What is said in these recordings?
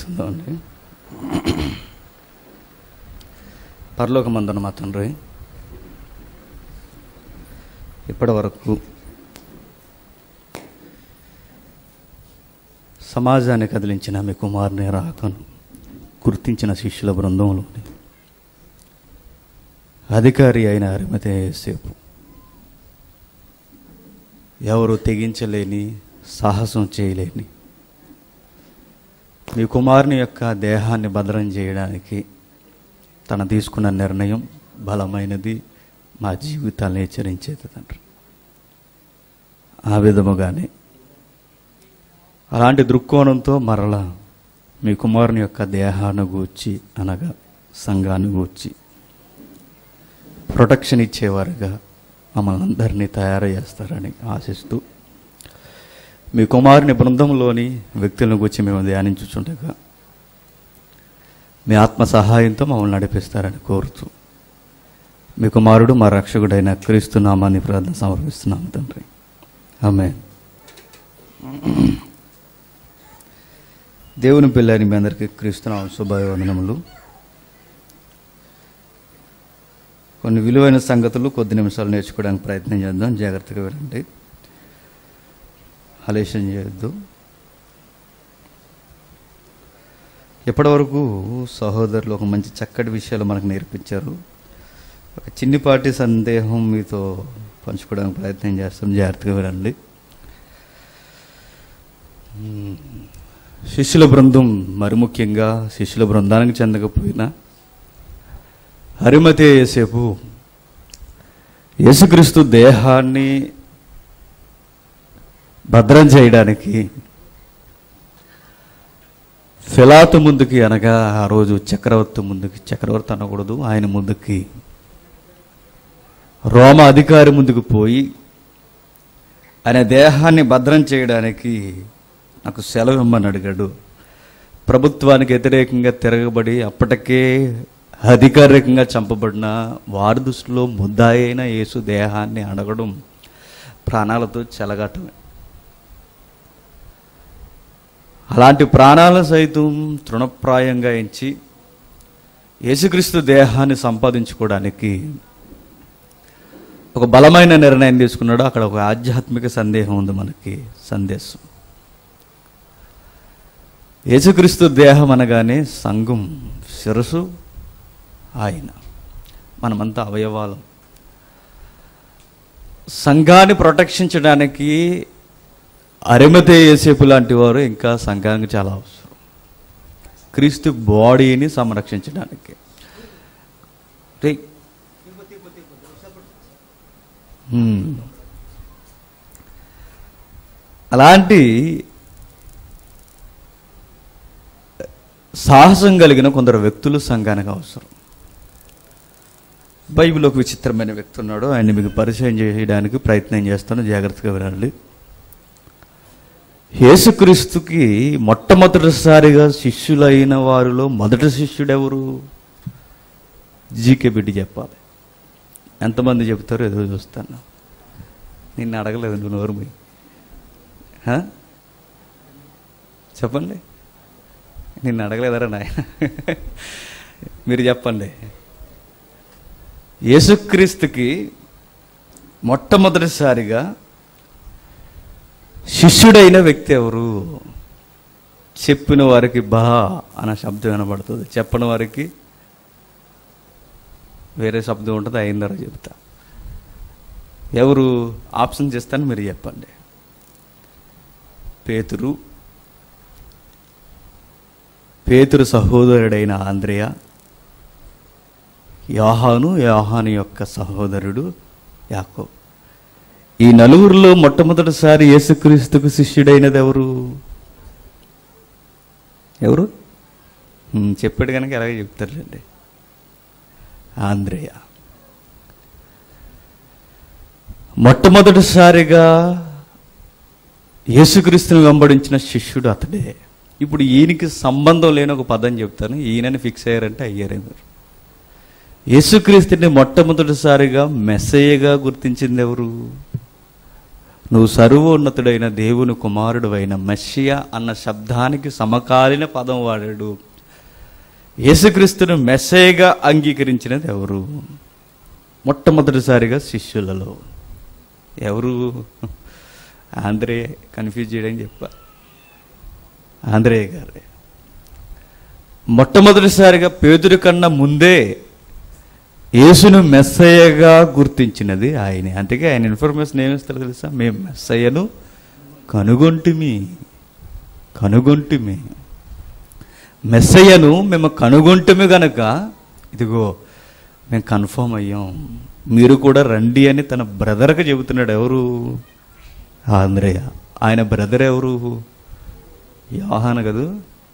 చేసుకుందామండి పరలోకమందున మా తండ్రి ఇప్పటి వరకు సమాజాన్ని కదిలించిన మీ కుమారుని రాకను గుర్తించిన శిష్యుల బృందంలోని అధికారి అయిన అరిమతే సేపు ఎవరు తెగించలేని సాహసం చేయలేని మీ కుమారుని యొక్క దేహాన్ని భద్రం చేయడానికి తన తీసుకున్న నిర్ణయం బలమైనది మా జీవితాన్ని హెచ్చరించేది తండ్రి ఆ విధముగానే అలాంటి దృక్కోణంతో మరలా మీ కుమారుని యొక్క దేహాన్ని గూర్చి అనగా సంఘాన్ని గూర్చి ప్రొటెక్షన్ ఇచ్చేవారుగా మమ్మల్ని అందరినీ తయారు చేస్తారని ఆశిస్తూ మీ కుమారుని బృందంలోని వ్యక్తులను గురించి మేము ధ్యానించుచుండగా మీ ఆత్మ సహాయంతో మమ్మల్ని నడిపిస్తారని కోరుతూ మీ కుమారుడు మా రక్షకుడైన క్రీస్తు నామాన్ని ప్రార్థన సమర్పిస్తున్నాము తండ్రి ఆమె దేవుని పిల్లని మీ అందరికీ క్రీస్తునామ శుభవందనములు కొన్ని విలువైన సంగతులు కొద్ది నిమిషాలు నేర్చుకోవడానికి ప్రయత్నం చేద్దాం జాగ్రత్తగా వినండి ఆలస్యం చేయొద్దు ఇప్పటివరకు సహోదరులు ఒక మంచి చక్కటి విషయాలు మనకు నేర్పించారు ఒక చిన్నిపాటి సందేహం మీతో పంచుకోవడానికి ప్రయత్నం చేస్తాం జాగ్రత్తగా వినండి మ్మ్. శిష్యుల బృందం మరి ముఖ్యంగా శిష్యుల బృందానికి చెందకపోయినా హరిమతే యేసేపు యేసుక్రీస్తు దేహాన్ని భద్రం చేయడానికి ఫిలాతు ముందుకి అనగా ఆ రోజు చక్రవర్తి ముందుకి చక్రవర్తి అనకూడదు ఆయన ముందుకి రోమ అధికారి ముందుకు పోయి ఆయన దేహాన్ని భద్రం చేయడానికి నాకు సెలవు ఇమ్మని అడిగాడు ప్రభుత్వానికి వ్యతిరేకంగా తిరగబడి అప్పటికే అధికారికంగా చంపబడిన వారి దృష్టిలో ముద్దాయి అయిన యేసు దేహాన్ని అడగడం ప్రాణాలతో చెలగటమే అలాంటి ప్రాణాల సైతం తృణప్రాయంగా ఎంచి యేసుక్రీస్తు దేహాన్ని సంపాదించుకోవడానికి ఒక బలమైన నిర్ణయం తీసుకున్నాడు అక్కడ ఒక ఆధ్యాత్మిక సందేహం ఉంది మనకి సందేశం యేసుక్రీస్తు దేహం అనగానే సంఘం శిరసు ఆయన మనమంతా అవయవాలం సంఘాన్ని ప్రొటెక్షించడానికి అరిమతే యేసేపు లాంటి వారు ఇంకా సంఘానికి చాలా అవసరం క్రీస్తు బాడీని సంరక్షించడానికి రేయ్. హ్మ్. అలాంటి సాహసం కలిగిన కొందరు వ్యక్తులు సంఘానికి అవసరం బైబిల్ ఒక విచిత్రమైన వ్యక్తి ఉన్నాడు ఆయన్ని మీకు పరిచయం చేయడానికి ప్రయత్నం చేస్తాను జాగ్రత్తగా వినండి యేసుక్రీస్తుకి మొట్టమొదటిసారిగా శిష్యులైన వారిలో మొదటి శిష్యుడెవరు జీకే బిడ్డి చెప్పాలి ఎంతమంది చెప్తారో ఎదురు చూస్తాను నిన్ను అడగలేదు నువ్వు నోరు పోయి హ? చెప్పండి నిన్ను అడగలేదరా నాయన మీరు చెప్పండి యేసుక్రీస్తుకి మొట్టమొదటిసారిగా శిష్యుడైన వ్యక్తి ఎవరు చెప్పిన వారికి బా అన్న శబ్దం వినబడుతుంది చెప్పని వారికి వేరే శబ్దం ఉంటుంది అయిందరో చెప్తా ఎవరు ఆప్షన్ చేస్తాను మీరు చెప్పండి పేతురు పేతురు సహోదరుడైన ఆంద్రేయ యోహాను యోహాను యొక్క సహోదరుడు యాకో ఈ నలుగురిలో మొట్టమొదటిసారి యేసుక్రీస్తుకు శిష్యుడైనది ఎవరు ఎవరు హ్మ్, చెప్పాడు కనుక ఎలాగే చెప్తారులేండి ఆంధ్రేయ మొట్టమొదటిసారిగా యేసుక్రీస్తుని వెంబడించిన శిష్యుడు అతడే ఇప్పుడు ఈయనకి సంబంధం లేని ఒక పదం చెప్తాను ఈయనని ఫిక్స్ అయ్యారంటే అయ్యారే మీరు యేసుక్రీస్తుని మొట్టమొదటిసారిగా మెస్సయ్యగా గుర్తించింది ఎవరు నువ్వు సర్వోన్నతుడైన దేవుని కుమారుడు అయిన మెస్సియా అన్న శబ్దానికి సమకాలీన పదం వాడాడు యేసుక్రీస్తును మెస్సయ్యగా అంగీకరించినది ఎవరు మొట్టమొదటిసారిగా శిష్యులలో ఎవరు ఆంధ్రే కన్ఫ్యూజ్ చేయడానికి చెప్పా ఆంధ్రేయ గారే మొట్టమొదటిసారిగా పేదరి కన్నా ముందే యేసును మెస్సయ్యగా గుర్తించినది ఆయనే అందుకే ఆయన ఇన్ఫర్మేషన్ ఏమిస్తారో తెలుసా మేము మెస్సయ్యను కనుగొంటిమి కనుగొంటిమి మెస్సయ్యను మేము కనుగొంటిమి గనక ఇదిగో మేము కన్ఫర్మ్ అయ్యాం మీరు కూడా రండి అని తన బ్రదర్కి చెబుతున్నాడు ఎవరు ఆంధ్రయ్య ఆయన బ్రదర్ ఎవరు యోహాన కదూ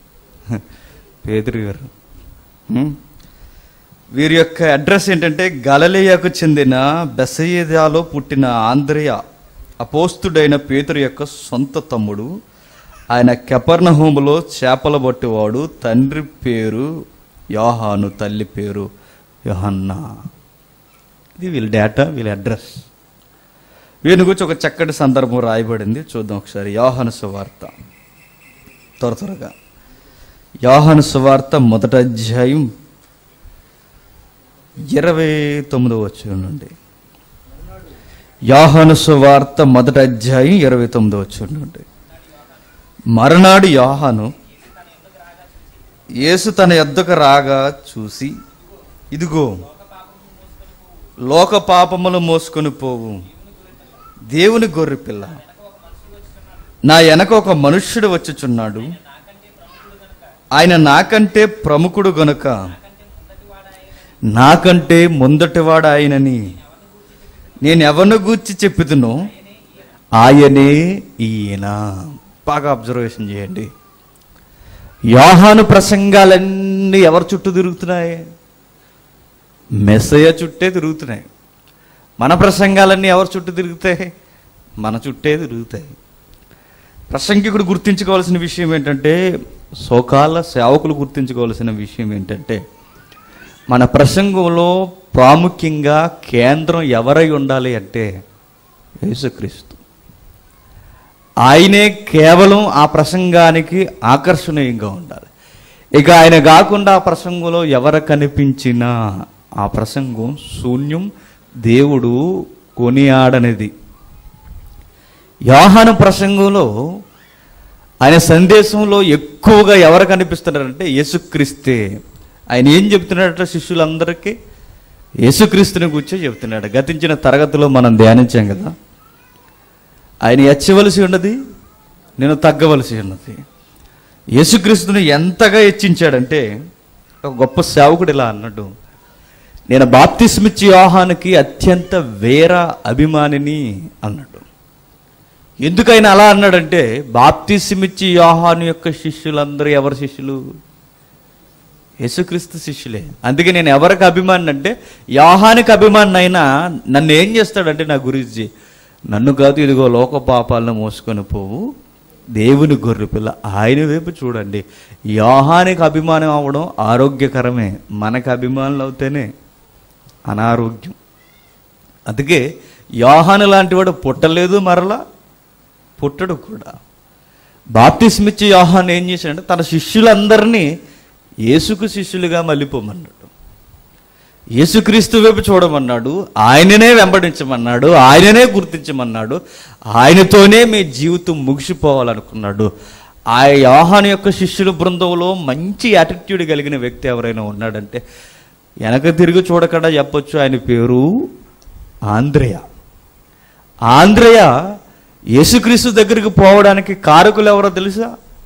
పేదరి గారు హ్మ్? వీరి యొక్క అడ్రస్ ఏంటంటే గలలియాకు చెందిన బెసయిదాలో పుట్టిన ఆంధ్రయ అపోస్తుడైన పేతురు యొక్క సొంత తమ్ముడు ఆయన కెపర్నహోములో చేపల బట్టివాడు తండ్రి పేరు యోహాను తల్లి పేరు యోహన్నా ఇది వీళ్ళ డేటా వీళ్ళ అడ్రస్ వీని గురించి ఒక చక్కటి సందర్భం రాయబడింది చూద్దాం ఒకసారి యోహాను సువార్త త్వర త్వరగా యోహాను సువార్త మొదటి అధ్యాయం ఇరవై తొమ్మిదవ వచ్చిన నుండి యోహాను సువార్త మొదటి అధ్యాయం ఇరవై తొమ్మిదవ వచ్చిన నుండి మరునాడు యోహాను యేసు తన యొద్దకు రాగా చూసి ఇదిగో లోక పాపములు మోసుకొని పోవు దేవుని గొర్రె పిల్ల నా వెనక ఒక మనుష్యుడు వచ్చుచున్నాడు ఆయన నాకంటే ప్రముఖుడు గనుక నాకంటే ముందటివాడు ఆయనని నేను ఎవరిని గూర్చి చెప్పుదునో ఆయనే ఈయన బాగా అబ్జర్వేషన్ చేయండి యోహాను ప్రసంగాలన్నీ ఎవరి చుట్టూ తిరుగుతున్నాయి మెస్సయ్య చుట్టే తిరుగుతున్నాయి మన ప్రసంగాలన్నీ ఎవరి చుట్టూ తిరుగుతాయి మన చుట్టే తిరుగుతాయి ప్రసంగికుడు గుర్తించుకోవాల్సిన విషయం ఏంటంటే సోకాల సేవకులు గుర్తించుకోవాల్సిన విషయం ఏంటంటే మన ప్రసంగంలో ప్రాముఖ్యంగా కేంద్రం ఎవరై ఉండాలి అంటే యేసుక్రీస్తు ఆయనే కేవలం ఆ ప్రసంగానికి ఆకర్షణీయంగా ఉండాలి ఇక ఆయన కాకుండా ఆ ప్రసంగంలో ఎవరు కనిపించినా ఆ ప్రసంగం శూన్యం దేవుడు కొనియాడనిది యోహాను ప్రసంగంలో ఆయన సందేశంలో ఎక్కువగా ఎవరు కనిపిస్తున్నారంటే యేసుక్రీస్తే ఆయన ఏం చెప్తున్నాడట శిష్యులందరికీ యేసుక్రీస్తుని గురించి చెప్తున్నాడు గతించిన తరగతిలో మనం ధ్యానించాం కదా ఆయన హెచ్చవలసి ఉన్నది నేను తగ్గవలసి ఉన్నది యేసుక్రీస్తుని ఎంతగా హెచ్చించాడంటే ఒక గొప్ప సేవకుడు ఇలా అన్నాడు నేను బాప్తిస్మిచ్చి యోహానికి అత్యంత వేర అభిమానిని అన్నాడు ఎందుకైనా అలా అన్నాడంటే బాప్తిస్మిచ్చి యోహాను యొక్క శిష్యులందరూ ఎవరి శిష్యులు యేసుక్రీస్తు శిష్యులే అందుకే నేను ఎవరికి అభిమాని అంటే యోహానికి అభిమాని అయినా నన్ను ఏం చేస్తాడంటే నా గురించి నన్ను కాదు ఇదిగో లోక పాపాలను మోసుకొని పోవు దేవుని గొర్రె పిల్ల ఆయన వైపు చూడండి యోహానికి అభిమానం అవ్వడం ఆరోగ్యకరమే మనకు అభిమానులు అవుతేనే అనారోగ్యం అందుకే యోహాను లాంటి వాడు పుట్టలేదు మరలా పుట్టడు కూడా బాప్తిస్మిచ్చి యోహాన్ ఏం చేశాడంటే తన శిష్యులందరినీ యేసుకు శిష్యులుగా మళ్ళీపోమన్నాడు యేసుక్రీస్తు వైపు చూడమన్నాడు ఆయననే వెంబడించమన్నాడు ఆయననే గుర్తించమన్నాడు ఆయనతోనే మీ జీవితం ముగిసిపోవాలనుకున్నాడు ఆ యోహాను యొక్క శిష్యుల బృందంలో మంచి యాటిట్యూడ్ కలిగిన వ్యక్తి ఎవరైనా ఉన్నాడంటే వెనక తిరిగి చూడకుండా చెప్పొచ్చు ఆయన పేరు ఆంధ్రయ ఆంధ్రయ యేసుక్రీస్తు దగ్గరికి పోవడానికి కారకులు ఎవరో తెలుసా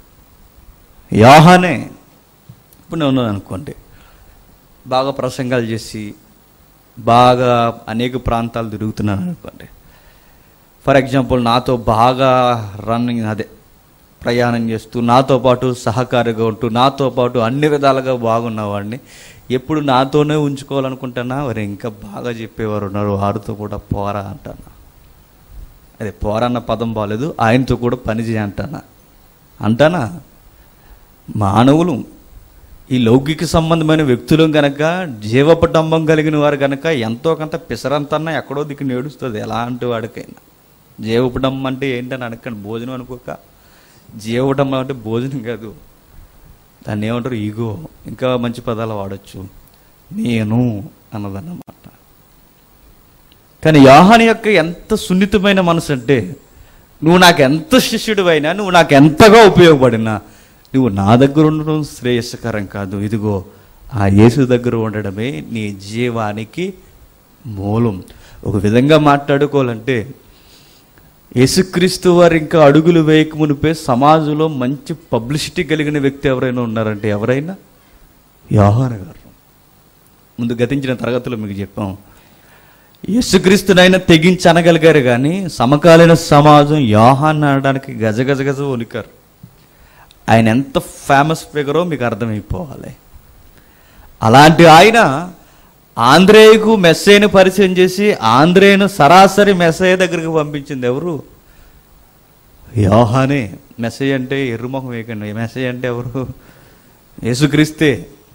యోహానే ఇప్పుడు నేను ఉన్నాను అనుకోండి బాగా ప్రసంగాలు చేసి బాగా అనేక ప్రాంతాలు తిరుగుతున్నాను అనుకోండి ఫర్ ఎగ్జాంపుల్ నాతో బాగా రన్నింగ్ అదే ప్రయాణం చేస్తూ నాతో పాటు సహకారిగా ఉంటూ నాతో పాటు అన్ని విధాలుగా బాగున్నవాడిని ఎప్పుడు నాతోనే ఉంచుకోవాలనుకుంటానా మరి ఇంకా బాగా చెప్పేవారు ఉన్నారు వారితో కూడా పోరా అంటానా అదే పోరన్న పదం బాగాలేదు ఆయనతో కూడా పని చేయంటానా అంటానా మానవులు ఈ లౌకిక సంబంధమైన వ్యక్తులు గనక జీవపటంబం కలిగిన వారు గనక ఎంతో కొంత పిసరంతన్నా ఎక్కడో దిక్కు నేడుస్తుంది ఎలాంటి వాడికైనా జీవపడం అంటే ఏంటని అనకండి భోజనం అనుకోక జీవపడం అంటే భోజనం కాదు దాన్ని ఏమంటారు ఈగో ఇంకా మంచి పదాలు వాడచ్చు నేను అన్నదన్నమాట కానీ యోహాని యొక్క ఎంత సున్నితమైన మనసు అంటే నువ్వు నాకు ఎంత శిష్యుడు అయినా నువ్వు నాకు ఎంతగా ఉపయోగపడినా నువ్వు నా దగ్గర ఉండడం శ్రేయస్కరం కాదు ఇదిగో ఆ యేసు దగ్గర ఉండడమే నీ జీవానికి మూలం ఒక విధంగా మాట్లాడుకోవాలంటే యేసుక్రీస్తు వారు ఇంకా అడుగులు వేయక మునిపే సమాజంలో మంచి పబ్లిసిటీ కలిగిన వ్యక్తి ఎవరైనా ఉన్నారంటే ఎవరైనా యోహాన్ గారు ముందు గతించిన తరగతిలో మీకు చెప్పాం యేసుక్రీస్తునైనా తెగించి అనగలిగారు కానీ సమకాలీన సమాజం యోహాన్ అనడానికి గజ గజ గజ వణికారు ఆయన ఎంత ఫేమస్ ఫిగరో మీకు అర్థమైపోవాలి అలాంటి ఆయన ఆంధ్రేయకు మెస్సేను పరిచయం చేసి ఆంధ్రేయను సరాసరి మెస్సయ్య దగ్గరికి పంపించింది ఎవరు యోహానే మెస్సయ్య అంటే ఎర్రుముఖం వేయకండి మెస్సయ్య అంటే ఎవరు యేసుక్రీస్తే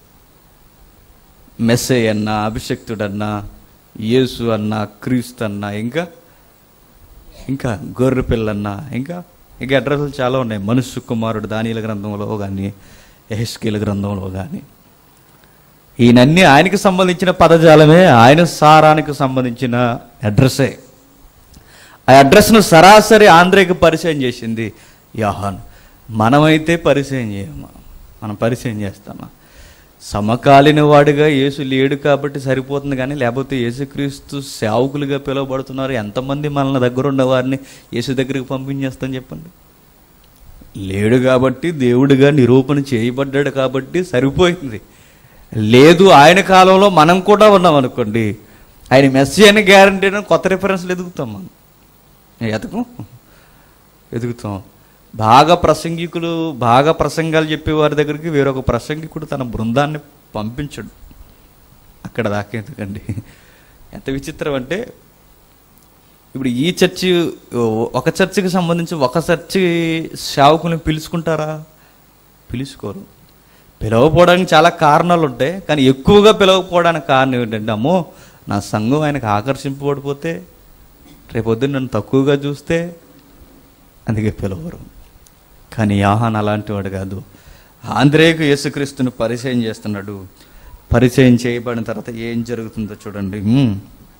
మెస్సయ్య అన్నా అభిషక్తుడన్నా యేసు అన్నా క్రీస్తు అన్నా ఇంకా ఇంకా గొర్రె పిల్లన్నా ఇంకా ఇంకా అడ్రస్లు చాలా ఉన్నాయి మనుష్య కుమారుడు దానిల గ్రంథంలో కానీ ఎహెస్కేల గ్రంథంలో కానీ ఈయనన్నీ ఆయనకి సంబంధించిన పదజాలమే ఆయన సారానికి సంబంధించిన అడ్రస్సే ఆ అడ్రస్ను సరాసరి ఆంధ్రేకి పరిచయం చేసింది యోహాన్ మనమైతే పరిచయం చేయమా మనం పరిచయం చేస్తామా సమకాలీన వాడిగా యేసు లేడు కాబట్టి సరిపోతుంది కానీ లేకపోతే యేసుక్రీస్తు సేవకులుగా పిలువబడుతున్నారు ఎంతమంది మన దగ్గర ఉన్న వారిని యేసు దగ్గరికి పంపించేస్తాం చెప్పండి లేడు కాబట్టి దేవుడిగా నిరూపణ చేయబడ్డాడు కాబట్టి సరిపోయింది లేదు ఆయన కాలంలో మనం కూడా ఉన్నాం అనుకోండి ఆయన మెస్సీ అని గ్యారంటీ కొత్త రిఫరెన్స్లు ఎదుగుతాం మనం ఎదగం ఎదుగుతాం బాగా ప్రసంగికులు బాగా ప్రసంగాలు చెప్పేవారి దగ్గరికి వేరొక ప్రసంగికుడు తన బృందాన్ని పంపించడు అక్కడ దాకా ఎందుకండి ఎంత విచిత్రం అంటే ఇప్పుడు ఈ చర్చి ఒక చర్చికి సంబంధించి ఒక చర్చి సేవకుని పిలుచుకుంటారా పిలుచుకోరు పిలవకపోవడానికి చాలా కారణాలు ఉంటాయి కానీ ఎక్కువగా పిలవకపోవడానికి కారణం ఏంటంటే అమ్మో నా సంఘం ఆయనకు ఆకర్షింపబడిపోతే రేపొద్దున నన్ను తక్కువగా చూస్తే అందుకే పిలవరు కానీ యాహాన్ అలాంటి వాడు కాదు ఆంధ్రేయకు యేసుక్రీస్తుని పరిచయం చేస్తున్నాడు పరిచయం చేయబడిన తర్వాత ఏం జరుగుతుందో చూడండి మ్మ్.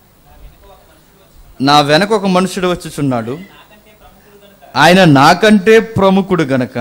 నా వెనక ఒక మనుషుడు వచ్చుచున్నాడు ఆయన నాకంటే ప్రముఖుడు గనక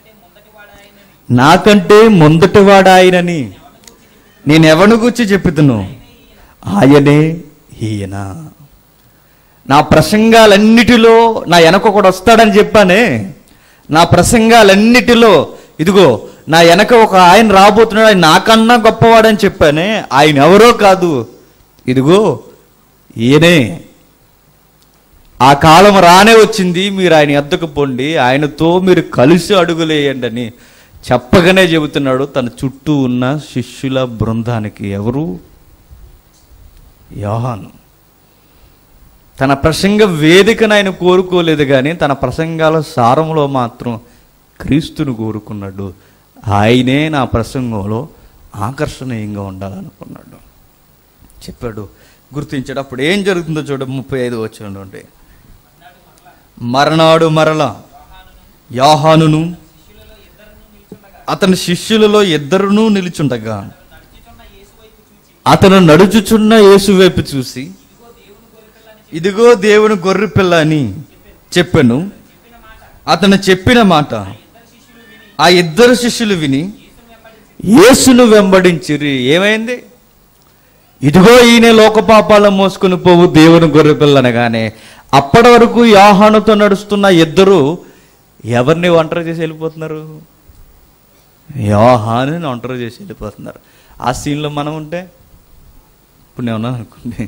నాకంటే ముందటివాడు ఆయనని నేను ఎవరిని గురించి చెప్పుతును ఆయనే ఈయన నా ప్రసంగాలన్నిటిలో నా వెనక ఒకడు వస్తాడని చెప్పానే నా ప్రసంగాలన్నిటిలో ఇదిగో నా వెనక ఒక ఆయన రాబోతున్నాడు ఆయన నాకన్నా గొప్పవాడని చెప్పానే ఆయన ఎవరో కాదు ఇదిగో ఈయనే ఆ కాలం రానే వచ్చింది మీరు ఆయన ఎద్దకు పొండి ఆయనతో మీరు కలిసి అడుగులేయండి అని చెప్పగానే చెబుతున్నాడు తన చుట్టూ ఉన్న శిష్యుల బృందానికి ఎవరు యోహాను తన ప్రసంగ వేదికను ఆయన కోరుకోలేదు కానీ తన ప్రసంగాల సారంలో మాత్రం క్రీస్తును కోరుకున్నాడు ఆయనే నా ప్రసంగంలో ఆకర్షణీయంగా ఉండాలనుకున్నాడు చెప్పాడు గుర్తించాడు అప్పుడు ఏం జరుగుతుందో చూడ ముప్పై ఐదు వచ్చి మరనాడు మరల యాహానును అతని శిష్యులలో ఇద్దరును నిలుచుండగా అతను నడుచుచున్న యేసు వైపు చూసి ఇదిగో దేవుని గొర్రె పిల్ల అని చెప్పాను అతను చెప్పిన మాట ఆ ఇద్దరు శిష్యులు విని యేసును వెంబడించిరి ఏమైంది ఇదిగో ఈయన లోకపాపాలను మోసుకుని పోవు దేవుని గొర్రె పిల్ల అనగానే అప్పటి వరకు యాహానుతో నడుస్తున్న ఇద్దరు ఎవరిని ఒంటరి చేసి వెళ్ళిపోతున్నారు యోహాను ఒంటరి చేసి వెళ్ళిపోతున్నారు ఆ సీన్లో మనం ఉంటే ఇప్పుడు నేను ఉన్నాను అనుకోండి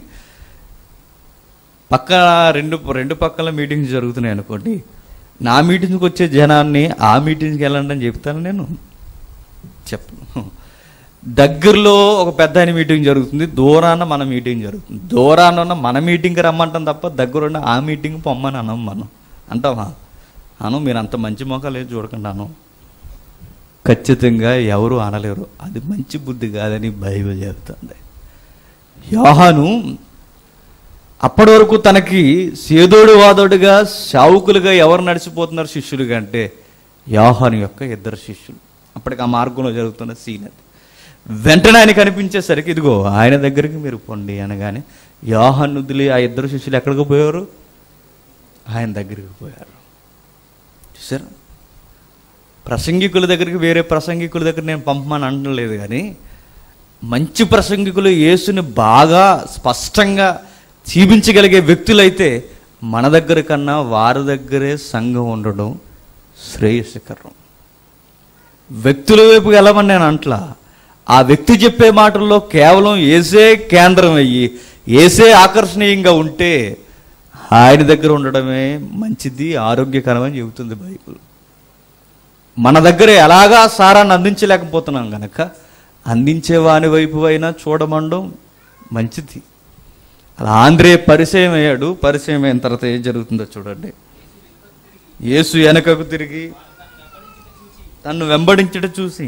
పక్క రెండు రెండు పక్కల మీటింగ్స్ జరుగుతున్నాయి అనుకోండి నా మీటింగ్కి వచ్చే జనాన్ని ఆ మీటింగ్కి వెళ్ళండి అని చెప్తాను నేను చెప్పను దగ్గరలో ఒక పెద్ద ఆయన మీటింగ్ జరుగుతుంది దూరాన మన మీటింగ్ జరుగుతుంది దూరాన ఉన్న మన మీటింగ్కి రమ్మంటాం తప్ప దగ్గరున్న ఆ మీటింగ్ పొమ్మని అనం మనం అంటామా అను మీరు అంత మంచి మొక్కలు ఏం చూడకండి అను ఖచ్చితంగా ఎవరు అనలేరు అది మంచి బుద్ధి కాదని బైబిల్ చెబుతుంది యోహాను అప్పటి వరకు తనకి సేదోడు వాదోడుగా శావుకులుగా ఎవరు నడిచిపోతున్నారు శిష్యులుగా అంటే యోహాను యొక్క ఇద్దరు శిష్యులు అప్పటికి ఆ మార్గంలో జరుగుతున్న సీన్ అది వెంటనే ఆయన కనిపించేసరికి ఇదిగో ఆయన దగ్గరికి మీరు పొండి అనగానే యోహాను వదిలి ఆ ఇద్దరు శిష్యులు ఎక్కడికి పోయారు ఆయన దగ్గరికి పోయారు చూసారా ప్రసంగికుల దగ్గరికి వేరే ప్రసంగికుల దగ్గర నేను పంపమని అంటలేదు కానీ మంచి ప్రసంగికులు యేసుని బాగా స్పష్టంగా చూపించగలిగే వ్యక్తులైతే మన దగ్గర కన్నా వారి దగ్గరే సంఘం ఉండడం శ్రేయస్కరం వ్యక్తుల వైపు వెళ్ళమని నేను అంట్లా ఆ వ్యక్తి చెప్పే మాటల్లో కేవలం ఏసే కేంద్రం అయ్యి ఏసే ఆకర్షణీయంగా ఉంటే ఆయన దగ్గర ఉండడమే మంచిది ఆరోగ్యకరమని చెబుతుంది బైబిల్ మన దగ్గర ఎలాగా సారాన్ని అందించలేకపోతున్నాం గనక అందించే వాని వైపు అయినా చూడమండం మంచిది అలా ఆంధ్రే పరిచయం అయ్యాడు పరిచయం అయిన తర్వాత ఏం జరుగుతుందో చూడండి యేసు వెనకకు తిరిగి తన్ను వెంబడించట చూసి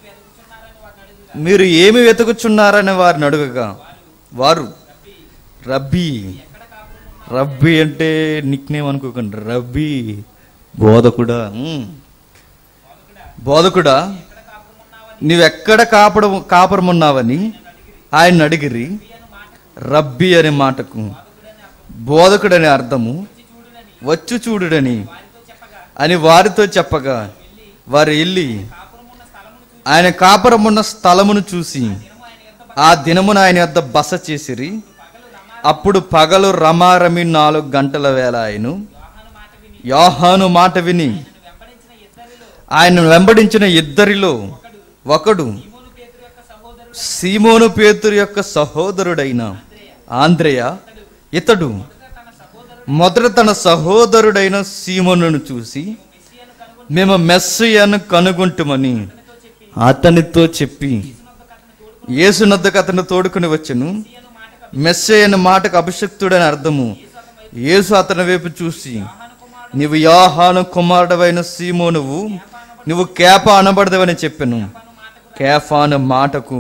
మీరు ఏమి వెతుకుచున్నారని వారిని అడుగగా వారు రబ్బీ రబ్బీ అంటే నిక్నేమ్ అనుకోకండి రబ్బీ బోధకుడా ఉమ్. బోధకుడా నీవెక్కడ కాపడ కాపురమున్నావని ఆయన అడిగిరి రబ్బీ అనే మాటకు బోధకుడనే అర్థము వచ్చు చూడుడని అని వారితో చెప్పగా వారు వెళ్ళి ఆయన కాపురమున్న స్థలమును చూసి ఆ దినమున ఆయన యొద్ద బస చేసిరి అప్పుడు పగలు రమారమి నాలుగు గంటల వేళ ఆయను యోహాను మాట విని ఆయన వెంబడించిన ఇద్దరిలో ఒకడు సీమోను పేతురు యొక్క సహోదరుడైన ఆంద్రేయ ఇతడు మొదట తన సహోదరుడైన సీమోనును చూసి మేము మెస్సయ్యను కనుగొంటుమని అతనితో చెప్పి యేసునద్దకు అతను తోడుకుని వచ్చెను మెస్సయ్య అనే మాటకు అభిషక్తుడని అర్థము యేసు అతని వైపు చూసి నీవు యాహాను కుమారుడవైన సీమోనువు నువ్వు కేప అనబడదవని చెప్పాను కేఫా అనే మాటకు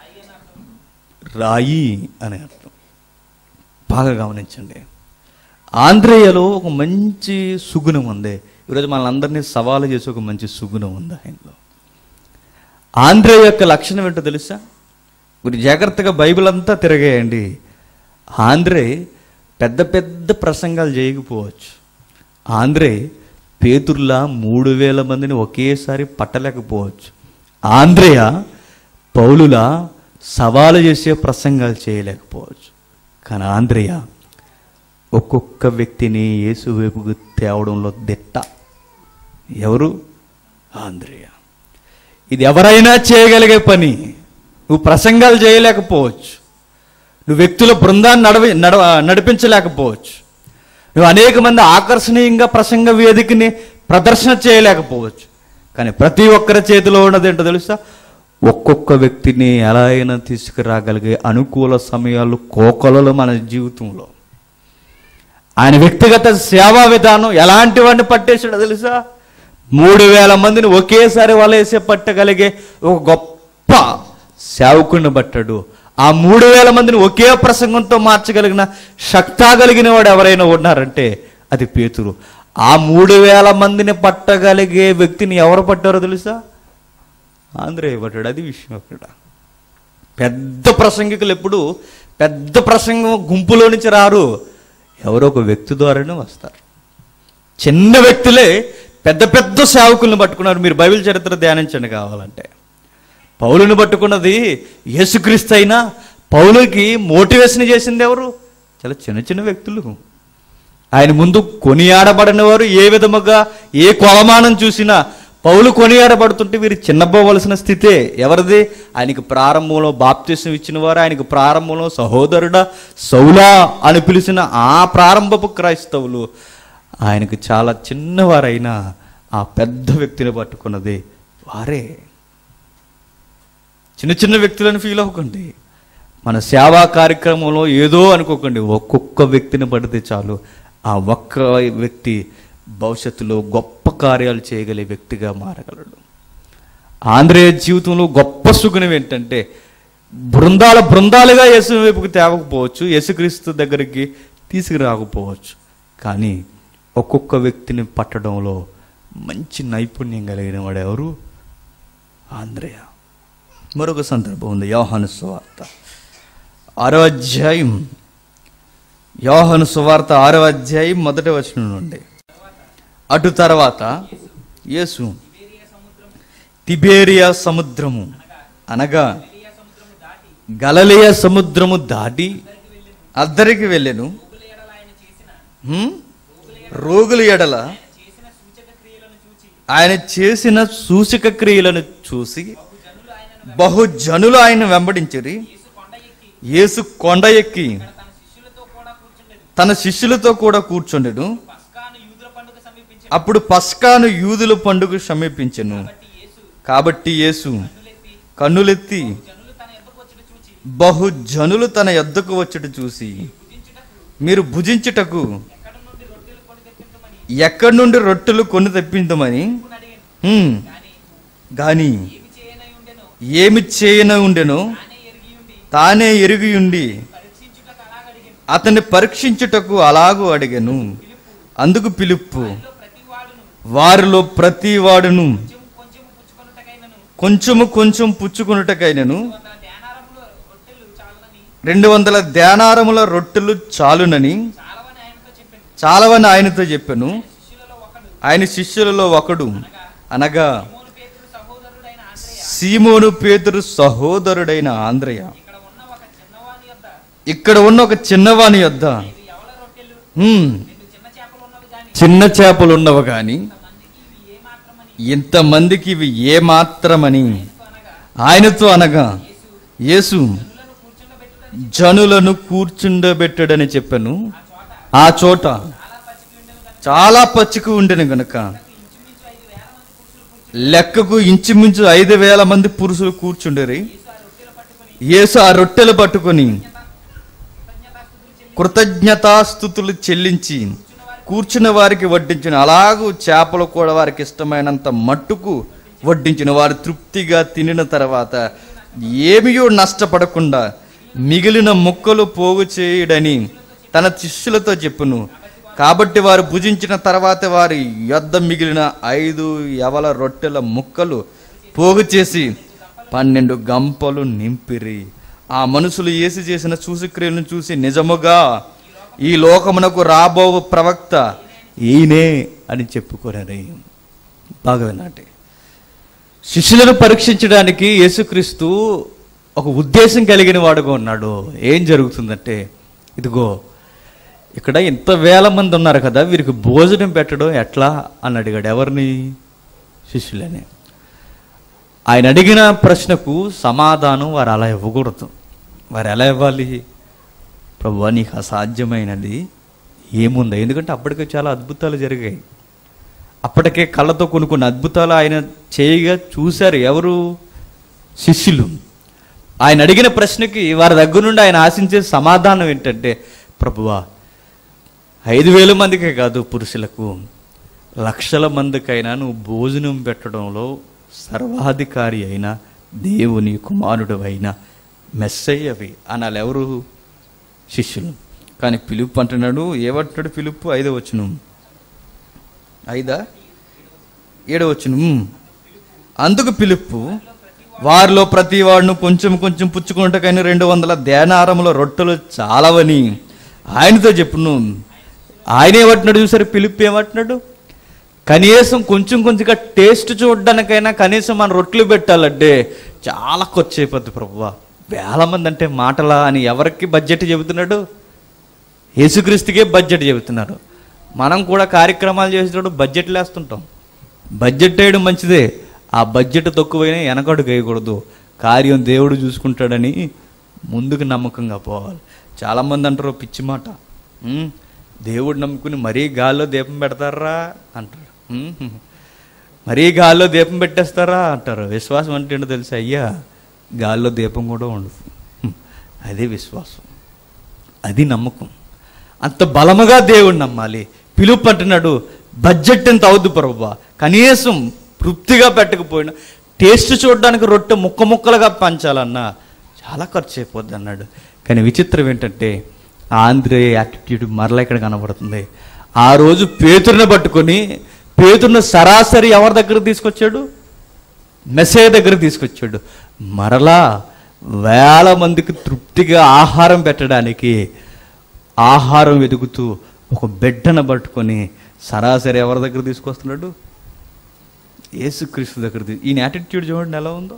రాయి అని అర్థం బాగా గమనించండి ఆంధ్రేయలో ఒక మంచి సుగుణం ఉంది ఈరోజు మనందరినీ సవాలు చేసే ఒక మంచి సుగుణం ఉంది ఆయనలో ఆంధ్రే యొక్క లక్షణం ఏంటో తెలుసా మీరు జాగ్రత్తగా బైబిల్ అంతా తిరగేయండి ఆంధ్రే పెద్ద పెద్ద ప్రసంగాలు చేయకపోవచ్చు ఆంధ్రే పేతుర్లా మూడు వేల మందిని ఒకేసారి పట్టలేకపోవచ్చు ఆంధ్రేయ పౌలులా సవాలు చేసే ప్రసంగాలు చేయలేకపోవచ్చు కానీ ఆంధ్రేయ ఒక్కొక్క వ్యక్తిని యేసు వైపుకు తేవడంలో దిట్ట ఎవరు ఆంధ్రేయ ఇది ఎవరైనా చేయగలిగే పని నువ్వు ప్రసంగాలు చేయలేకపోవచ్చు నువ్వు వ్యక్తుల బృందాన్ని నడవి నడవ నడిపించలేకపోవచ్చు నువ్వు అనేక మంది ఆకర్షణీయంగా ప్రసంగ వేదికని ప్రదర్శన చేయలేకపోవచ్చు కానీ ప్రతి ఒక్కరి చేతిలో ఉన్నది ఏంటో తెలుసా ఒక్కొక్క వ్యక్తిని ఎలా అయినా తీసుకురాగలిగే అనుకూల సమయాలు కోకొలలు మన జీవితంలో ఆయన వ్యక్తిగత సేవా విధానం ఎలాంటి వాడిని పట్టేసాడో తెలుసా మూడు వేల మందిని ఒకేసారి వలేసే పట్టగలిగే ఒక గొప్ప సేవకుని పట్టాడు ఆ మూడు వేల మందిని ఒకే ప్రసంగంతో మార్చగలిగిన శక్తా కలిగిన వాడు ఎవరైనా ఉన్నారంటే అది పేతురు ఆ మూడు వేల మందిని పట్టగలిగే వ్యక్తిని ఎవరు పట్టారో తెలుసా ఆంధ్రేయ పట్టాడు అది విషయం అక్కడ పెద్ద ప్రసంగికులు ఎప్పుడు పెద్ద ప్రసంగం గుంపులో నుంచి రారు ఎవరో ఒక వ్యక్తి ద్వారానే వస్తారు చిన్న వ్యక్తులే పెద్ద పెద్ద సేవకుల్ని పట్టుకున్నారు మీరు బైబిల్ చరిత్ర ధ్యానించండి కావాలంటే పౌలుని పట్టుకున్నది యేసుక్రీస్తు అయినా పౌలుకి మోటివేషన్ చేసింది ఎవరు చాలా చిన్న చిన్న వ్యక్తులు ఆయన ముందు కొనియాడబడిన వారు ఏ విధముగా ఏ కొలమానం చూసినా పౌలు కొనియాడబడుతుంటే వీరు చిన్నపోవలసిన స్థితే ఎవరిది ఆయనకి ప్రారంభంలో బాప్తిసం ఇచ్చిన వారు ఆయనకు ప్రారంభంలో సహోదరుడా సౌలా అని పిలిచిన ఆ ప్రారంభపు క్రైస్తవులు ఆయనకు చాలా చిన్నవారైనా ఆ పెద్ద వ్యక్తిని పట్టుకున్నది వారే చిన్న చిన్న వ్యక్తులను ఫీల్ అవ్వకండి మన సేవా కార్యక్రమంలో ఏదో అనుకోకండి ఒక్కొక్క వ్యక్తిని పడితే చాలు ఆ ఒక్క వ్యక్తి భవిష్యత్తులో గొప్ప కార్యాలు చేయగలిగే వ్యక్తిగా మారగలడు ఆంధ్రేయ జీవితంలో గొప్ప సుగుణం ఏంటంటే బృందాల బృందాలుగా యేసు వైపుకి తేవకపోవచ్చు యేసుక్రీస్తు దగ్గరికి తీసుకురాకపోవచ్చు కానీ ఒక్కొక్క వ్యక్తిని పట్టడంలో మంచి నైపుణ్యం కలిగిన వాడు ఎవరు ఆంధ్రయ మరొక సందర్భం ఉంది యోహాను సువార్త ఆరో అధ్యాయం యోహాను సువార్త ఆరో అధ్యాయం మొదటి వచనం నుండి అటు తర్వాత యేసు తిబేరియా సముద్రము అనగా గలలియ సముద్రము దాటి అద్దరికి వెళ్ళెను హ్మ్? రోగుల ఎడల ఆయన చేసిన సూచక క్రియలను చూసి బహుజనులు ఆయన వెంబడించిరి యేసు కొండ ఎక్కి తన శిష్యులతో కూడా కూర్చుండెను అప్పుడు పస్కాను యూదుల పండుగ సమీపించెను కాబట్టి యేసు కన్నులెత్తి బహుజనులు తన యొద్దకు వచ్చుట చూసి మీరు భుజించుటకు ఎక్కడి నుండి రొట్టెలు కొని తెప్పించమని హ్మ్. గాని ఏమి చేయన ఉండెనో తానే ఎరిగి ఉండి అతన్ని పరీక్షించుటకు అలాగూ అడిగాను అందుకు పిలుపు వారిలో ప్రతి వాడును కొంచెము కొంచెం పుచ్చుకున్నటకైనను రెండు వందల ధ్యానారముల రొట్టెలు చాలునని చాలవని ఆయనతో చెప్పాను ఆయన శిష్యులలో ఒకడు అనగా సీమోను పేతురు సహోదరుడైన ఆంధ్రయ ఇక్కడ ఉన్న ఒక చిన్నవాని యొద్ద హ్మ్, చిన్న చేపలు ఉన్నవి కానీ ఇంతమందికి ఇవి ఏ మాత్రమని ఆయనతో అనగా యేసు జనులను కూర్చుండబెట్టడని చెప్పాను ఆ చోట చాలా పచ్చిక ఉండెను గనుక లెక్కకు ఇంచుమించు ఐదు వేల మంది పురుషులు కూర్చుండరి యేసు ఆ రొట్టెలు పట్టుకొని కృతజ్ఞతాస్థుతులు చెల్లించి కూర్చున్న వారికి వడ్డించిన అలాగూ చేపలు కూడా వారికి ఇష్టమైనంత మట్టుకు వడ్డించిన వారు తృప్తిగా తినిన తర్వాత ఏమియో నష్టపడకుండా మిగిలిన ముక్కలు పోగు చేయడని తన శిష్యులతో చెప్పును కాబట్టి వారు భుజించిన తర్వాత వారి యొద్ద మిగిలిన ఐదు యవల రొట్టెల ముక్కలు పోగు చేసి పన్నెండు గంపలు నింపిరి ఆ మనుషులు ఏసి చేసిన సూచక్రియలను చూసి నిజముగా ఈ లోకమునకు రాబో ప్రవక్త ఈయనే అని చెప్పుకోరని బాగా వినండి శిష్యులను పరీక్షించడానికి యేసుక్రీస్తు ఒక ఉద్దేశం కలిగిన వాడుగా ఉన్నాడు ఏం జరుగుతుందంటే ఇదిగో ఇక్కడ ఇంత వేల మంది ఉన్నారు కదా వీరికి భోజనం పెట్టడం ఎట్లా అని అడిగాడు ఎవరిని శిష్యులని ఆయన అడిగిన ప్రశ్నకు సమాధానం వారు అలా ఇవ్వకూడదు వారు ఎలా ఇవ్వాలి ప్రభు నీకు అసాధ్యమైనది ఏముంది ఎందుకంటే అప్పటికే చాలా అద్భుతాలు జరిగాయి అప్పటికే కళ్ళతో కొన్ని కొన్ని అద్భుతాలు ఆయన చేయగా చూశారు ఎవరు శిష్యులు ఆయన అడిగిన ప్రశ్నకి వారి దగ్గర నుండి ఆయన ఆశించే సమాధానం ఏంటంటే ప్రభువా ఐదు వేల మందికే కాదు పురుషులకు లక్షల మందికైనా నువ్వు భోజనం పెట్టడంలో సర్వాధికారి అయిన దేవుని కుమారుడు అయిన మెస్సయ్యవి అనాలి ఎవరు శిష్యులు కానీ పిలుపు అంటున్నాడు ఏమంటున్నాడు పిలుపు ఐదో వచ్చును ఐదా ఏడో వచ్చును అందుకు పిలుపు వారిలో ప్రతి వాడును కొంచెం కొంచెం పుచ్చుకున్నట్టుకైనా రెండు వందల ధ్యానారముల రొట్టెలు చాలవని ఆయనతో చెప్పును ఆయన ఏమంటున్నాడు చూసారు పిలుపు ఏమంటున్నాడు కనీసం కొంచెం కొంచెంగా టేస్ట్ చూడడానికైనా కనీసం మన రొట్టెలు పెట్టాలంటే చాలా ఖర్చు అయిపోద్ది ప్రభువా వేల మంది అంటే మాటలా అని ఎవరికి బడ్జెట్ చెబుతున్నాడు యేసుక్రీస్తుకే బడ్జెట్ చెబుతున్నారు మనం కూడా కార్యక్రమాలు చేసేటప్పుడు బడ్జెట్లు వేస్తుంటాం బడ్జెట్ వేయడం మంచిదే ఆ బడ్జెట్ తక్కువైనా వెనకడుగు వేయకూడదు కార్యం దేవుడు చూసుకుంటాడని ముందుకు నమ్మకంగా పోవాలి చాలామంది అంటారు పిచ్చి మాట "ఉమ్, దేవుడు నమ్ముకుని మరీ గాల్లో దీపం పెడతారా అంటారు "ఉమ్, మరీ గాల్లో దీపం పెట్టేస్తారా అంటారు విశ్వాసం అంటే ఏంటో తెలుసా అయ్యా గాల్లో దీపం కూడా ఉండదు "ఉమ్, అదే విశ్వాసం అది నమ్మకం అంత బలముగా దేవుడు నమ్మాలి పిలుపు అంటున్నాడు బడ్జెట్ ఎంత అవుద్దు ప్రభు కనీసం తృప్తిగా పెట్టకపోయినా టేస్ట్ చూడడానికి రొట్టె ముక్క ముక్కలుగా పంచాలన్నా చాలా ఖర్చు అయిపోద్ది అన్నాడు కానీ విచిత్రం ఏంటంటే ఆంధ్రే యాటిట్యూడ్ మరలా ఇక్కడ కనబడుతుంది ఆ రోజు పేతురుని పట్టుకొని పేతురుని సరాసరి ఎవరి దగ్గర తీసుకొచ్చాడు మెస్సే దగ్గర తీసుకొచ్చాడు మరలా వేల మందికి తృప్తిగా ఆహారం పెట్టడానికి ఆహారం వెతుకుతూ ఒక బిడ్డను పట్టుకొని సరాసరి ఎవరి దగ్గర తీసుకొస్తున్నాడు యేసుక్రీస్తు దగ్గర తీ- ఈయన యాటిట్యూడ్ చూడండి ఎలా ఉందో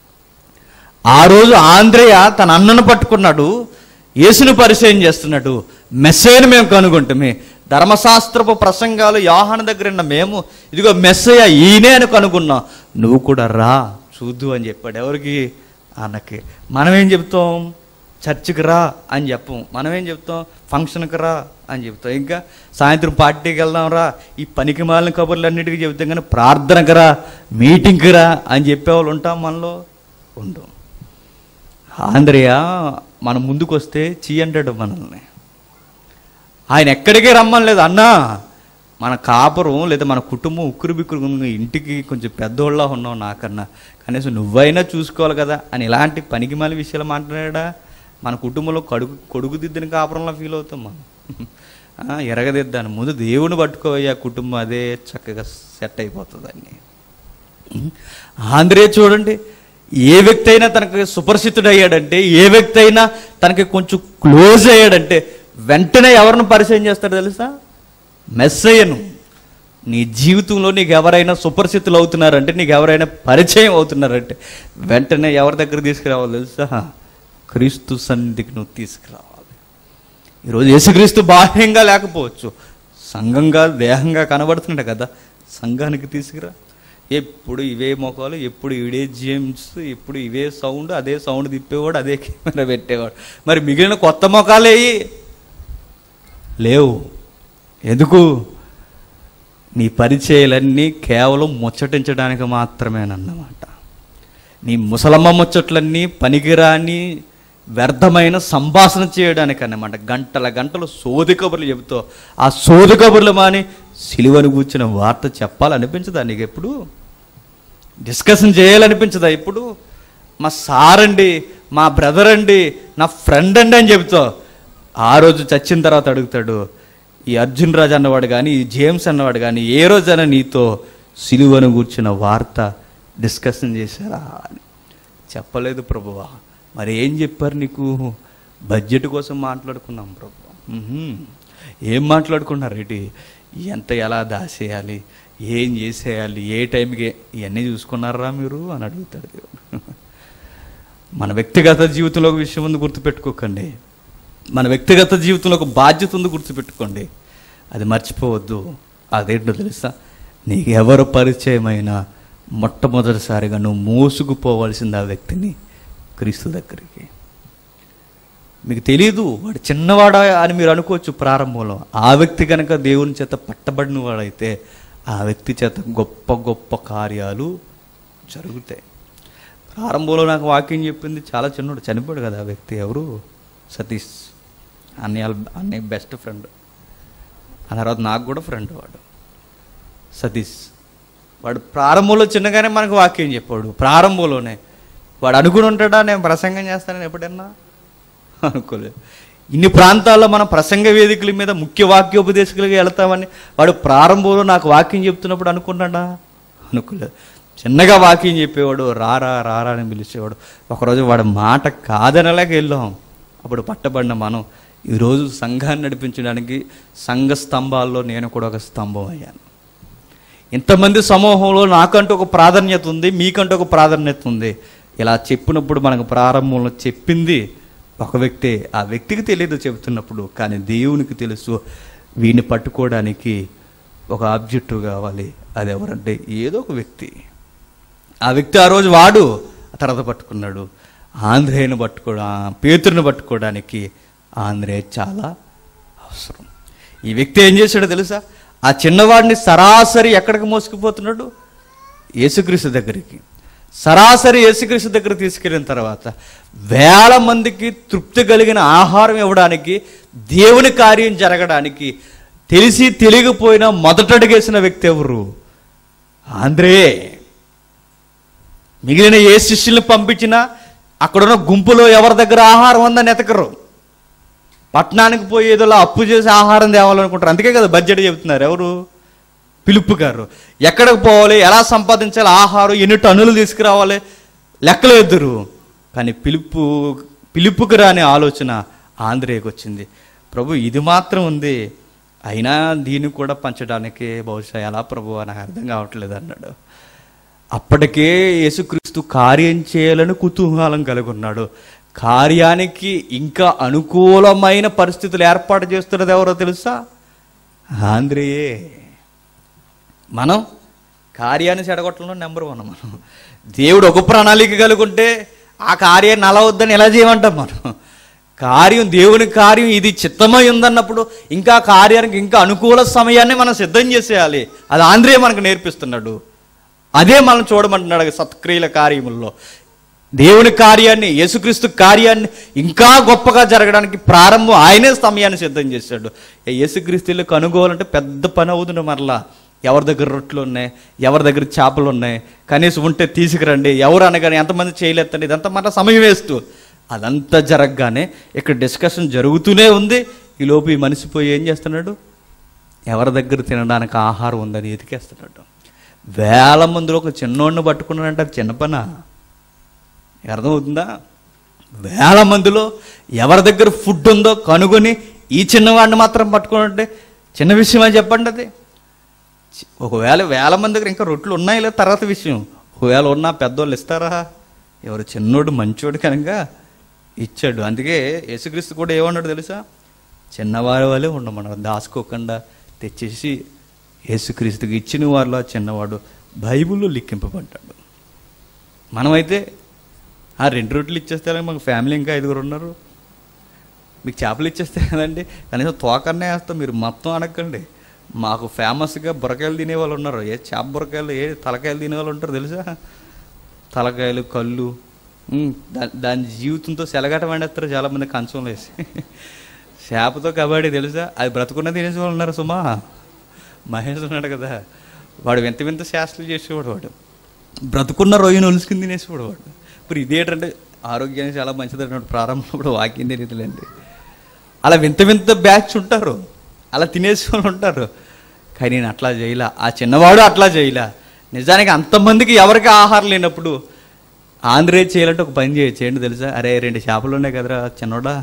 ఆ రోజు ఆంధ్రేయ తన అన్నను పట్టుకున్నాడు యేసును పరిచయం చేస్తున్నాడు మెస్సేను మేము కనుగొంటమే ధర్మశాస్త్రపు ప్రసంగాలు యోహాను దగ్గర ఉన్న మేము ఇదిగో మెస్సయ్య ఈయనే అని కనుగొన్నాం నువ్వు కూడా రా చూద్దు అని చెప్పాడు ఎవరికి అన్నకి మనం ఏం చెప్తాం చర్చికి రా అని చెప్పం మనం ఏం చెప్తాం ఫంక్షన్కి రా అని చెప్తాం ఇంకా సాయంత్రం పార్టీకి వెళ్దాం రా ఈ పనికి మాలిన కబుర్లు అన్నిటికీ చెప్తాం కానీ ప్రార్థనకు రా మీటింగ్కి రా అని చెప్పేవాళ్ళు ఉంటాం మనలో ఉండం ఆంధ్రయ మన ముందుకు వస్తే చీ అంటాడు మనల్ని ఆయన ఎక్కడికి రమ్మలేదు అన్నా మన కాపురం లేదా మన కుటుంబం ఉక్కురు బిక్కురు ఇంటికి కొంచెం పెద్దోళ్ళ ఉన్నావు నాకన్నా కనీసం నువ్వైనా చూసుకోవాలి కదా అని ఇలాంటి పనికి మాలి విషయాలు మాట్లాడా మన కుటుంబంలో కడుగు కొడుకు దిద్దిన కాపురంలో ఫీల్ అవుతాం మనం ఆ, ఎరగదిద్దాను ముందు దేవుని పట్టుకోవయ్యా కుటుంబం అదే చక్కగా సెట్ అయిపోతుందని ఆంధ్రే చూడండి ఏ వ్యక్తి అయినా తనకి సుపరిచితుడు అయ్యాడంటే ఏ వ్యక్తి అయినా తనకి కొంచెం క్లోజ్ అయ్యాడంటే వెంటనే ఎవరిని పరిచయం చేస్తాడో తెలుసా మెస్సయ్యను నీ జీవితంలో నీకు ఎవరైనా సుపరిచితులు అవుతున్నారంటే నీకు ఎవరైనా పరిచయం అవుతున్నారంటే వెంటనే ఎవరి దగ్గర తీసుకురావాలి తెలుసా క్రీస్తు సన్నిధికి నువ్వు తీసుకురావాలి ఈరోజు యేసుక్రీస్తు బాహ్యంగా లేకపోవచ్చు సంఘంగా దేహంగా కనబడుతున్నాడు కదా సంఘానికి తీసుకురా ఎప్పుడు ఇవే మొఖాలు ఎప్పుడు ఇవే జేమ్స్ ఎప్పుడు ఇవే సౌండ్ అదే సౌండ్ తిప్పేవాడు అదే కెమెరా పెట్టేవాడు మరి మిగిలిన కొత్త మొఖాలేయి లేవు ఎందుకు నీ పరిచయాలన్నీ కేవలం ముచ్చటించడానికి మాత్రమేనన్నమాట నీ ముసలమ్మ ముచ్చట్లన్నీ పనికిరాని వ్యర్థమైన సంభాషణ చేయడానికి అన్నమాట గంటల గంటలు సోది కబుర్లు చెబుతావు ఆ సోది కబుర్లు మాని సిలువను కూర్చున్న వార్త చెప్పాలనిపించదా నీకు ఎప్పుడు డిస్కషన్ చేయాలనిపించదా ఇప్పుడు మా సార్ అండి మా బ్రదర్ అండి నా ఫ్రెండ్ అండి అని చెబుతావు ఆ రోజు చచ్చిన తర్వాత అడుగుతాడు ఈ అర్జున్ రాజు అన్నవాడు కానీ ఈ జేమ్స్ అన్నవాడు కానీ ఏ రోజైనా నీతో సిలువను కూర్చున్న వార్త డిస్కషన్ చేశారా అని చెప్పలేదు ప్రభువా మరి ఏం చెప్పారు నీకు బడ్జెట్ కోసం మాట్లాడుకున్నాం ప్రభు ఉహుం. ఏం మాట్లాడుకున్నారు ఏంటి ఎంత ఎలా దాచేయాలి ఏం చేసేయాలి ఏ టైంకి ఇవన్నీ చూసుకున్నారా మీరు అని అడుగుతాడు దేవుడు మన వ్యక్తిగత జీవితంలో ఒక విషయం ఉంది గుర్తుపెట్టుకోకండి మన వ్యక్తిగత జీవితంలో ఒక బాధ్యత ఉంది గుర్తుపెట్టుకోండి అది మర్చిపోవద్దు అదేంటో తెలుసా నీకు ఎవరు పరిచయమైనా మొట్టమొదటిసారిగా నువ్వు మోసుకుపోవాల్సింది ఆ వ్యక్తిని క్రీస్తు దగ్గరికి మీకు తెలియదు వాడు చిన్నవాడా అని మీరు అనుకోవచ్చు ప్రారంభంలో ఆ వ్యక్తి కనుక దేవుని చేత పట్టబడిన వాడైతే ఆ వ్యక్తి చేత గొప్ప గొప్ప కార్యాలు జరుగుతాయి ప్రారంభంలో నాకు వాక్యం చెప్పింది చాలా చిన్నోడు చనిపోయాడు కదా ఆ వ్యక్తి ఎవరు సతీష్ అన్నయ్య అన్నయ్య బెస్ట్ ఫ్రెండ్ ఆ తర్వాత నాకు కూడా ఫ్రెండ్ వాడు సతీష్ వాడు ప్రారంభంలో చిన్నగానే మనకు వాక్యం చెప్పాడు ప్రారంభంలోనే వాడు అనుకుని ఉంటాడా నేను ప్రసంగం చేస్తానని ఎప్పుడన్నా అనుకోలేదు ఇన్ని ప్రాంతాల్లో మనం ప్రసంగ వేదికల మీద ముఖ్య వాక్యోపదేశకులుగా వెళ్తామని వాడు ప్రారంభంలో నాకు వాక్యం చెప్తున్నప్పుడు అనుకున్నాడా అనుకోలేదు చిన్నగా వాక్యం చెప్పేవాడు రారా రారా అని పిలిచేవాడు ఒకరోజు వాడు మాట కాదనలేక వెళ్ళాం అప్పుడు పట్టబడిన మనం ఈరోజు సంఘాన్ని నడిపించడానికి సంఘ స్తంభాల్లో నేను కూడా ఒక స్తంభం అయ్యాను ఇంతమంది సమూహంలో నాకంటూ ఒక ప్రాధాన్యత ఉంది మీకంటూ ఒక ప్రాధాన్యత ఉంది ఇలా చెప్పినప్పుడు మనకు ప్రారంభంలో చెప్పింది ఒక వ్యక్తే ఆ వ్యక్తికి తెలియదు చెబుతున్నప్పుడు కానీ దేవునికి తెలుసు వీడిని పట్టుకోవడానికి ఒక ఆబ్జెక్టివ్ కావాలి అది ఎవరంటే ఏదో ఒక వ్యక్తి ఆ వ్యక్తి ఆ రోజు వాడు ఆ తర్వాత పట్టుకున్నాడు ఆంధ్రేయను పట్టుకో పేతురుని పట్టుకోవడానికి ఆంధ్రే చాలా అవసరం ఈ వ్యక్తి ఏం చేశాడో తెలుసా ఆ చిన్నవాడిని సరాసరి ఎక్కడికి మోసుకుపోతున్నాడు యేసుక్రీస్తు దగ్గరికి సరాసరి యేసుక్రీస్తు దగ్గర తీసుకెళ్ళిన తర్వాత వేల మందికి తృప్తి కలిగిన ఆహారం ఇవ్వడానికి దేవుని కార్యం జరగడానికి తెలిసి తెలియకపోయినా మొదటడుగేసిన వ్యక్తి ఎవరు ఆంధ్రే మిగిలిన ఏ శిష్యుల్ని పంపించినా అక్కడున్న గుంపులో ఎవరి దగ్గర ఆహారం ఉందని ఎతకరు పట్టణానికి పోయేదిలా అప్పు చేసి ఆహారం తేవాలనుకుంటారు అందుకే కదా బడ్జెట్ చెబుతున్నారు ఎవరు పిలుపు గారు ఎక్కడికి పోవాలి ఎలా సంపాదించాలి ఆహారం ఎన్ని టన్నులు తీసుకురావాలి లెక్కలు ఎదురు కానీ పిలుపు పిలుపుకు రాని ఆలోచన ఆంధ్రేయకు వచ్చింది ప్రభు ఇది మాత్రం ఉంది అయినా దీన్ని కూడా పంచడానికి బహుశా ఎలా ప్రభు నాకు అర్థం కావట్లేదు అన్నాడు అప్పటికే యేసుక్రీస్తు కార్యం చేయాలని కుతూహలం కలిగి ఉన్నాడు కార్యానికి ఇంకా అనుకూలమైన పరిస్థితులు ఏర్పాటు చేస్తున్నది ఎవరో తెలుసా ఆంధ్రేయే మనం కార్యాన్ని చెడగొట్టడంలో నెంబర్ వన్ మనం దేవుడు ఒక ప్రణాళిక కలుగుంటే ఆ కార్యాన్ని అలా వద్దని ఎలా చేయమంటాం మనం కార్యం దేవుని కార్యం ఇది చిత్తమై ఉందన్నప్పుడు ఇంకా కార్యానికి ఇంకా అనుకూల సమయాన్ని మనం సిద్ధం చేసేయాలి అది ఆంధ్రేయ మనకు నేర్పిస్తున్నాడు అదే మనం చూడమంటున్నాడు సత్క్రియల కార్యముల్లో దేవుని కార్యాన్ని యేసుక్రీస్తు కార్యాన్ని ఇంకా గొప్పగా జరగడానికి ప్రారంభం ఆయనే సమయాన్ని సిద్ధం చేశాడు ఏ యేసుక్రీస్తులు కనుగోవాలంటే పెద్ద పని అవుతుంది మరలా ఎవరి దగ్గర రొట్టెలు ఉన్నాయి ఎవరి దగ్గర చేపలు ఉన్నాయి కనీసం ఉంటే తీసుకురండి ఎవరు అనగానే ఎంతమంది చేయలేదండి ఇదంతా మరలా సమయం వేస్తూ అదంతా జరగగానే ఇక్కడ డిస్కషన్ జరుగుతూనే ఉంది ఈ లోపు ఈ మనిషి పోయి ఏం చేస్తున్నాడు ఎవరి దగ్గర తినడానికి ఆహారం ఉందని ఎతికేస్తున్నాడు వేల మందిలో ఒక చిన్నోడిని పట్టుకున్నాడంటే అది చిన్న పనా నీకు అర్థమవుతుందా వేల మందిలో ఎవరి దగ్గర ఫుడ్ ఉందో కనుగొని ఈ చిన్నవాడిని మాత్రం పట్టుకుంటే చిన్న విషయం అని చెప్పండి అది చి- ఒకవేళ వేల మంది దగ్గర ఇంకా రొట్టెలు ఉన్నాయి లేదా తర్వాత విషయం ఒకవేళ ఉన్నా పెద్దోళ్ళు ఇస్తారా ఎవరు చిన్నోడు మంచోడు కనుక ఇచ్చాడు అందుకే యేసుక్రీస్తు కూడా ఏమన్నాడు తెలుసా చిన్నవారి వాళ్ళే ఉండమన్నాడు దాచుకోకుండా తెచ్చేసి యేసుక్రీస్తుకి ఇచ్చిన వారిలో ఆ చిన్నవాడు బైబిల్లో లిఖింపబడ్డాడు మనమైతే ఆ రెండు రొట్టెలు ఇచ్చేస్తే మాకు ఫ్యామిలీ ఇంకా ఐదుగురు ఉన్నారు మీకు చేపలు ఇచ్చేస్తే కదండి కనీసం తోకన్నే వేస్తాం మీరు మొత్తం అనకండి మాకు ఫేమస్గా బురకాయలు తినే వాళ్ళు ఉన్నారు ఏ చేప బురకాయలు ఏ తలకాయలు తినే వాళ్ళు ఉంటారు తెలుసా తలకాయలు కళ్ళు ఉమ్, దా- దాని జీవితంతో సెలగట వండేస్తారు చాలామంది కంచంలో వేసి చేపతో కబడ్డీ తెలుసా అది బ్రతుకున్న తినేసి వాళ్ళు ఉన్నారు సుమా మహేష్ ఉన్నాడు కదా వాడు వింత వింత శాస్త్రాలు చేసేవాడు వాడు బ్రతుకున్న రొయ్యను ఒలుసుకుని తినేసేవాడు వాడు ఇప్పుడు ఇదేంటంటే ఆరోగ్యానికి చాలా మంచిది అన్నట్టు ప్రారంభంలో వాక్యం తెలియదులేండి అలా వింత వింత బ్యాచ్ ఉంటారు అలా తినేసే వాళ్ళు ఉంటారు కానీ నేను అట్లా చేయలా ఆ చిన్నవాడు అట్లా చేయలా నిజానికి అంతమందికి ఎవరికి ఆహారం లేనప్పుడు ఆంధ్రే చేయాలంటే ఒక పని చేయొచ్చు ఏంటి తెలుసా అరే రెండు చేపలు ఉన్నాయి కదరా చిన్నోడా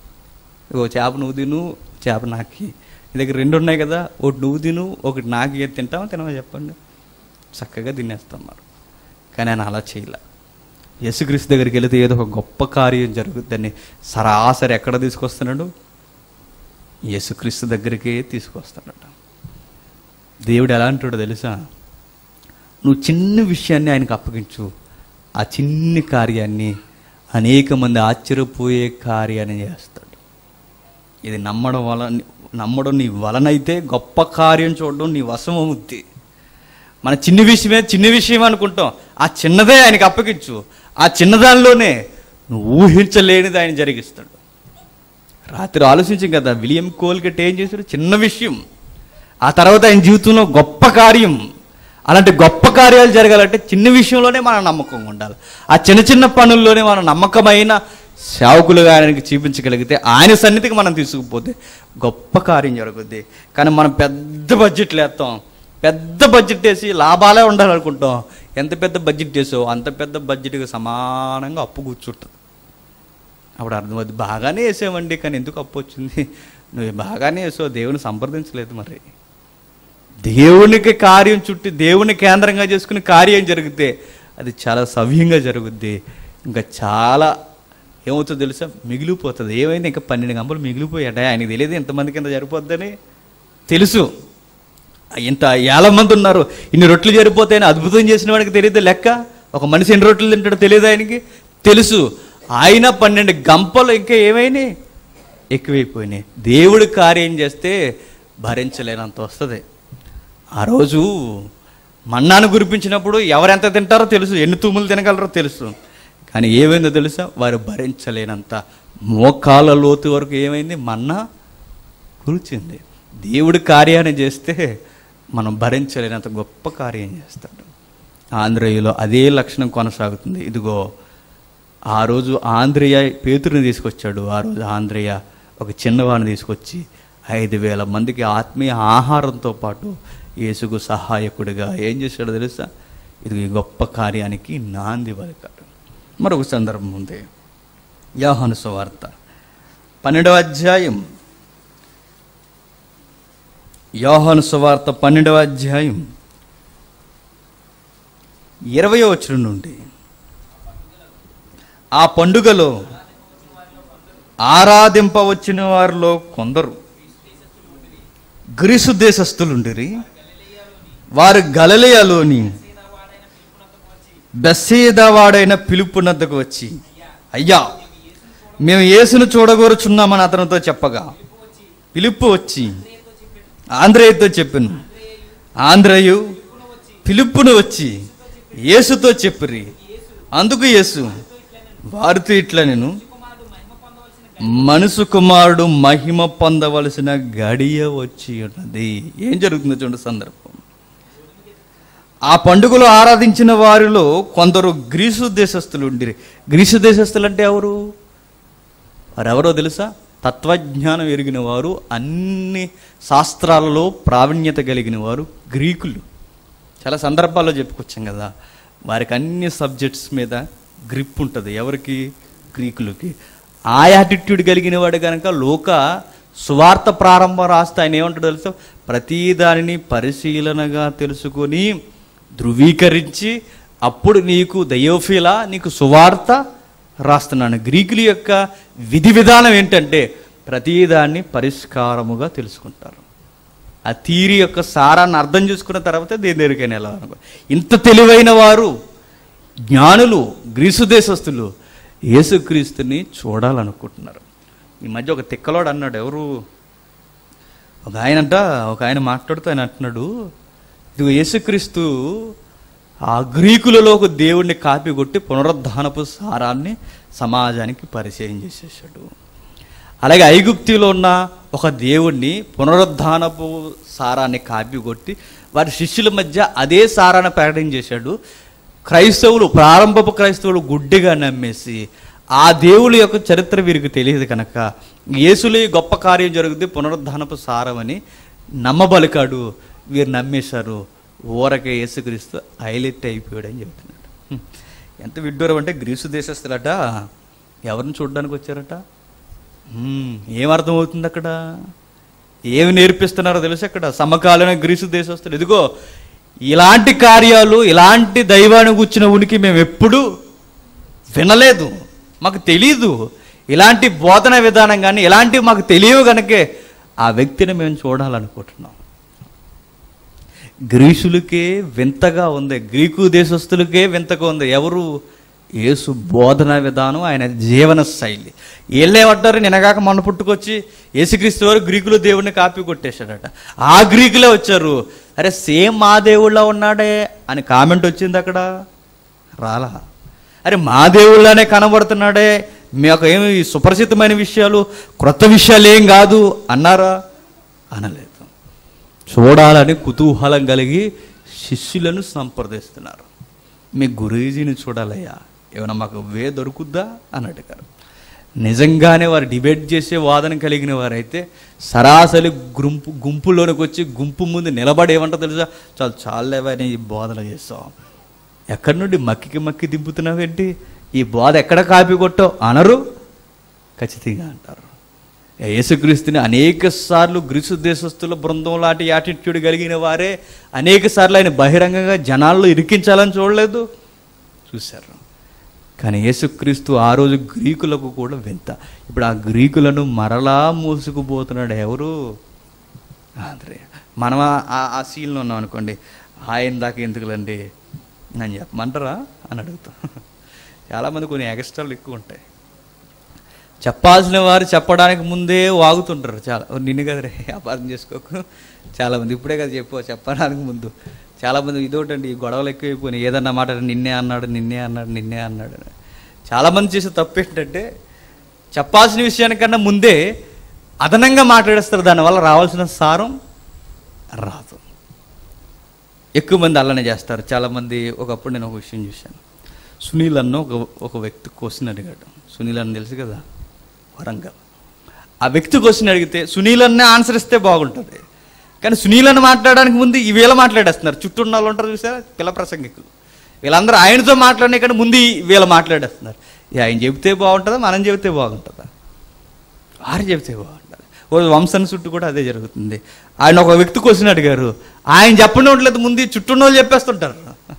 ఓ చేప నువ్వు తిను చేప నాకి నీ దగ్గర రెండు ఉన్నాయి కదా ఒకటి నువ్వు తిను ఒకటి నాకు ఏది తింటావా తినవా చెప్పండి చక్కగా తినేస్తాం మరి కానీ ఆయన అలా చేయలే యేసుక్రీస్తు దగ్గరికి వెళితే ఏదో ఒక గొప్ప కార్యం జరుగుద్దని సరాసరి ఎక్కడ తీసుకొస్తున్నాడు యేసుక్రీస్తు దగ్గరికే తీసుకొస్తాడట దేవుడు ఎలా అంటాడో తెలుసా నువ్వు చిన్న విషయాన్ని ఆయనకు అప్పగించు ఆ చిన్ని కార్యాన్ని అనేక మంది ఆశ్చర్యపోయే కార్యాన్ని చేస్తాడు ఇది నమ్మడం వలన నమ్మడం నీ వలనైతే గొప్ప కార్యం చూడడం నీ వశం అవుద్ది మన చిన్న విషయమే చిన్న విషయం అనుకుంటాం ఆ చిన్నదే ఆయనకి అప్పగించు ఆ చిన్నదానిలోనే నువ్వు ఊహించలేనిది ఆయన జరిగిస్తాడు రాత్రి ఆలోచించాం కదా విలియం కోల్గట్ ఏం చేశాడు చిన్న విషయం ఆ తర్వాత ఆయన జీవితంలో గొప్ప కార్యం అలాంటి గొప్ప కార్యాలు జరగాలంటే చిన్న విషయంలోనే మన నమ్మకంగా ఉండాలి ఆ చిన్న చిన్న పనుల్లోనే మన నమ్మకమైన సేవకులుగా ఆయనకి చూపించగలిగితే ఆయన సన్నిధికి మనం తీసుకుపోతే గొప్ప కార్యం జరుగుద్ది కానీ మనం పెద్ద బడ్జెట్లు వేస్తాం పెద్ద బడ్జెట్ వేసి లాభాలే ఉండాలనుకుంటాం ఎంత పెద్ద బడ్జెట్ వేసో అంత పెద్ద బడ్జెట్కి సమానంగా అప్పు కూర్చుంటుంది అప్పుడు అర్థమవుతుంది బాగానే వేసామండి కానీ ఎందుకు అప్పు వచ్చింది నువ్వు బాగానే వేసావు దేవుని సంప్రదించలేదు మరి దేవునికి కార్యం చుట్టి దేవుని కేంద్రంగా చేసుకుని కార్యం జరిగితే అది చాలా సవ్యంగా జరుగుద్ది ఇంకా చాలా ఏమవుతుందో తెలుసా మిగిలిపోతుంది ఏమైంది ఇంకా పన్నెండు గంపలు మిగిలిపోయాట ఆయనకి తెలియదు ఎంతమంది కింద సరిపోద్దని తెలుసు ఇంత ఏళ్ళ మంది ఉన్నారు ఇన్ని రొట్టెలు జరిపోతాయని అద్భుతం చేసిన వాడికి తెలియదు లెక్క ఒక మనిషి ఎన్ని రొట్టెలు తింటాడో తెలియదు ఆయనకి తెలుసు ఆయన పన్నెండు గంపలు ఇంకా ఏమైనాయి ఎక్కువైపోయినాయి దేవుడు కార్యం చేస్తే భరించలేనంత వస్తుంది ఆ రోజు మన్నాను కురిపించినప్పుడు ఎవరెంత తింటారో తెలుసు ఎన్ని తూములు తినగలరో తెలుసు కానీ ఏమైందో తెలుసా వారు భరించలేనంత మోకాల లోతు వరకు ఏమైంది మన్నా కూర్చుంది దేవుడి కార్యాన్ని చేస్తే మనం భరించలేనంత గొప్ప కార్యం చేస్తాడు ఆంధ్రేయులో అదే లక్షణం కొనసాగుతుంది ఇదిగో ఆ రోజు ఆంధ్రేయ పేతురుని తీసుకొచ్చాడు ఆ రోజు ఆంధ్రేయ ఒక చిన్నవాడిని తీసుకొచ్చి ఐదు వేల మందికి ఆత్మీయ ఆహారంతో పాటు యేసుకు సహాయకుడిగా ఏం చేశాడో తెలుసా ఇది ఈ గొప్ప కార్యానికి నాంది పలికాడు మరొక సందర్భం ఉంది యోహాను సువార్త పన్నెండవ అధ్యాయం యోహాను సువార్త పన్నెండవ అధ్యాయం ఇరవయో వచనం నుండి ఆ పండుగలో ఆరాధింపవచ్చిన వారిలో కొందరు గ్రీసు దేశస్థులుండిరి వారు గలలియలోని బెస్సేదవాడైన పిలుపునద్దకు వచ్చి అయ్యా మేము యేసును చూడగోరుచున్నామని అతనితో చెప్పగా పిలుపు వచ్చి ఆంధ్రేయుతో చెప్పాను ఆంధ్రయు పిలుపును వచ్చి యేసుతో చెప్పిరి అందుకు యేసు వారితో ఇట్లా నేను మనసు కుమారుడు మహిమ పొందవలసిన గడియ వచ్చి ఉన్నది ఏం జరుగుతుందో చూడండి సందర్భం ఆ పండుగలో ఆరాధించిన వారిలో కొందరు గ్రీసు దేశస్థులు ఉండిరి గ్రీసు దేశస్థులు అంటే ఎవరు వారెవరో తెలుసా తత్వజ్ఞానం ఎరిగిన వారు అన్ని శాస్త్రాలలో ప్రావీణ్యత కలిగిన వారు గ్రీకులు చాలా సందర్భాల్లో చెప్పుకొచ్చాం కదా వారికి అన్ని సబ్జెక్ట్స్ మీద గ్రిప్ ఉంటుంది ఎవరికి గ్రీకులకి ఆ యాటిట్యూడ్ కలిగిన వాడు కనుక లోక సువార్త ప్రారంభం రాస్తే ఆయన ఏమంటాడు తెలుసా ప్రతి దానిని పరిశీలనగా తెలుసుకొని ధృవీకరించి అప్పుడు నీకు దయోఫీలా నీకు సువార్త రాస్తున్నాను గ్రీకుల యొక్క విధి విధానం ఏంటంటే ప్రతిదాన్ని పరిష్కారముగా తెలుసుకుంటారు ఆ తీరి యొక్క సారాన్ని అర్థం చేసుకున్న తర్వాత దేని దగ్గరికైనా వెళ్ళాలనుకో ఇంత తెలివైన వారు జ్ఞానులు గ్రీసు దేశస్తులు యేసుక్రీస్తుని చూడాలనుకుంటున్నారు ఈ మధ్య ఒక తిక్కలోడు అన్నాడు ఎవరు ఒక ఆయన అంట ఒక ఆయన మాట్లాడుతూ ఆయన అంటున్నాడు ఇది యేసుక్రీస్తు ఆ గ్రీకులలో ఒక దేవుణ్ణి కాపీ కొట్టి పునరుద్ధానపు సారాన్ని సమాజానికి పరిచయం చేసేసాడు అలాగే ఐగుప్తిలో ఉన్న ఒక దేవుణ్ణి పునరుద్ధానపు సారాన్ని కాపీ కొట్టి వారి శిష్యుల మధ్య అదే సారాన్ని ప్రకటన చేశాడు క్రైస్తవులు ప్రారంభపు క్రైస్తవులు గుడ్డిగా నమ్మేసి ఆ దేవుడి యొక్క చరిత్ర వీరికి తెలియదు కనుక యేసులో ఈ గొప్ప కార్యం జరుగుతుంది పునరుద్ధానపు సారం అని నమ్మబలికాడు వీరు నమ్మేశారు ఊరకే యేసుక్రీస్తు హైలైట్ అయిపోయాడు అని చెబుతున్నాడు హ్మ్. ఎంత విడ్డూరం అంటే గ్రీసు దేశస్తులట ఎవరిని చూడడానికి వచ్చారట హ్మ్, ఏం అర్థమవుతుంది అక్కడ ఏమి నేర్పిస్తున్నారో తెలుసు అక్కడ సమకాలీన గ్రీసు దేశస్తులు ఇదిగో ఇలాంటి కార్యాలు ఇలాంటి దైవాన్ని కూర్చున్న ఉనికి మేము ఎప్పుడు వినలేదు మాకు తెలీదు ఇలాంటి బోధన విధానం కానీ ఇలాంటివి మాకు తెలియవు కనుకే ఆ వ్యక్తిని మేము చూడాలనుకుంటున్నాం గ్రీసులకే వింతగా ఉంది గ్రీకు దేశస్తులకే వింతగా ఉంది ఎవరు యేసు బోధన విధానం ఆయన జీవన శైలి వీళ్ళేమంటారు నినగాక మొన్న పుట్టుకొచ్చి యేసుక్రీస్తు వారు గ్రీకులు దేవుడిని కాపీ కొట్టేశాడట ఆ గ్రీకులే వచ్చారు అరే సేమ్ మా దేవుళ్ళ ఉన్నాడే అని కామెంట్ వచ్చింది అక్కడ రాలా అరే మా దేవుళ్ళనే కనబడుతున్నాడే మీకు ఏమి సుపరిచితమైన విషయాలు క్రొత్త విషయాలు ఏం కాదు అన్నారా అనలేదు చూడాలని కుతూహలం కలిగి శిష్యులను సంప్రదిస్తున్నారు మీ గురూజీని చూడాలయ్యా ఏమైనా మాకు వే దొరుకుద్దా అని అడిగారు నిజంగానే వారు డిబేట్ చేసే వాదన కలిగిన వారైతే సరాసరి గుంపు గుంపులోనికి వచ్చి గుంపు ముందు నిలబడి ఏమంటో తెలుసా చాలు చాలేవని ఈ బోధన చేస్తాం ఎక్కడి నుండి మక్కికి మక్కి దింపుతున్నావేంటి ఈ బోధ ఎక్కడ కాపీ కొట్టావు అనరు ఖచ్చితంగా అంటారు యేసుక్రీస్తుని అనేక సార్లు గ్రీసు దేశస్తుల బృందం లాంటి యాటిట్యూడ్ కలిగిన వారే అనేక సార్లు ఆయన బహిరంగంగా జనాల్లో ఇరికించాలని చూడలేదు చూశారు కానీ యేసుక్రీస్తు ఆ రోజు గ్రీకులకు కూడా వింత ఇప్పుడు ఆ గ్రీకులను మరలా మూసుకుపోతున్నాడు ఎవరు ఆంధ్రే మనం ఆ- ఆ- ఆ సీన్లో ఉన్నాం అనుకోండి ఆయన దాకా ఎందుకులండి నేను చెప్పమంటారా అని అడుగుతాం చాలామంది కొన్ని ఎక్స్ట్రాలు ఎక్కువ ఉంటాయి చెప్పాల్సిన వారు చెప్పడానికి ముందే వాగుతుంటారు చాలా "ఓ, నిన్ను కదరే అపార్థం చేసుకోకు చాలామంది ఇప్పుడే కదా చెప్పు చెప్పడానికి ముందు చాలామంది ఇదోటండి ఈ గొడవలు ఎక్కువైపోయినాయి ఏదన్నా మాట నిన్నే అన్నాడు నిన్నే అన్నాడు నిన్నే అన్నాడు అని. చాలామంది చేసే తప్పు ఏంటంటే చెప్పాల్సిన విషయానికన్నా ముందే అదనంగా మాట్లాడేస్తారు దానివల్ల రావాల్సిన సారం రాదు ఎక్కువ మంది అలానే చేస్తారు చాలామంది ఒకప్పుడు నేను ఒక విషయం చూశాను సునీల్ అన్న ఒక ఒక వ్యక్తి క్వశ్చన్ అడిగాడు సునీల్ అని తెలుసు కదా వరంగల్ ఆ వ్యక్తి క్వశ్చన్ అడిగితే సునీల్ అన్నే ఆన్సర్ ఇస్తే బాగుంటుంది కానీ సునీల్ అని మాట్లాడడానికి ముందు ఈ వీళ్ళ మాట్లాడేస్తున్నారు చుట్టూ ఉన్న వాళ్ళు ఉంటారు చూసారా పిల్ల ప్రసంగికులు వీళ్ళందరూ ఆయనతో మాట్లాడిన కానీ ముందు ఈ వీళ్ళ మాట్లాడేస్తున్నారు ఇక ఆయన చెబితే బాగుంటుందా మనం చెబితే బాగుంటుందా వారు చెబితే బాగుంటుంది ఓ వంశం చుట్టూ కూడా అదే జరుగుతుంది ఆయన ఒక వ్యక్తి క్వశ్చన్ అడిగారు ఆయన చెప్పండి ఉండలేదు ముందు ఈ చుట్టూ ఉన్న వాళ్ళు చెప్పేస్తుంటారు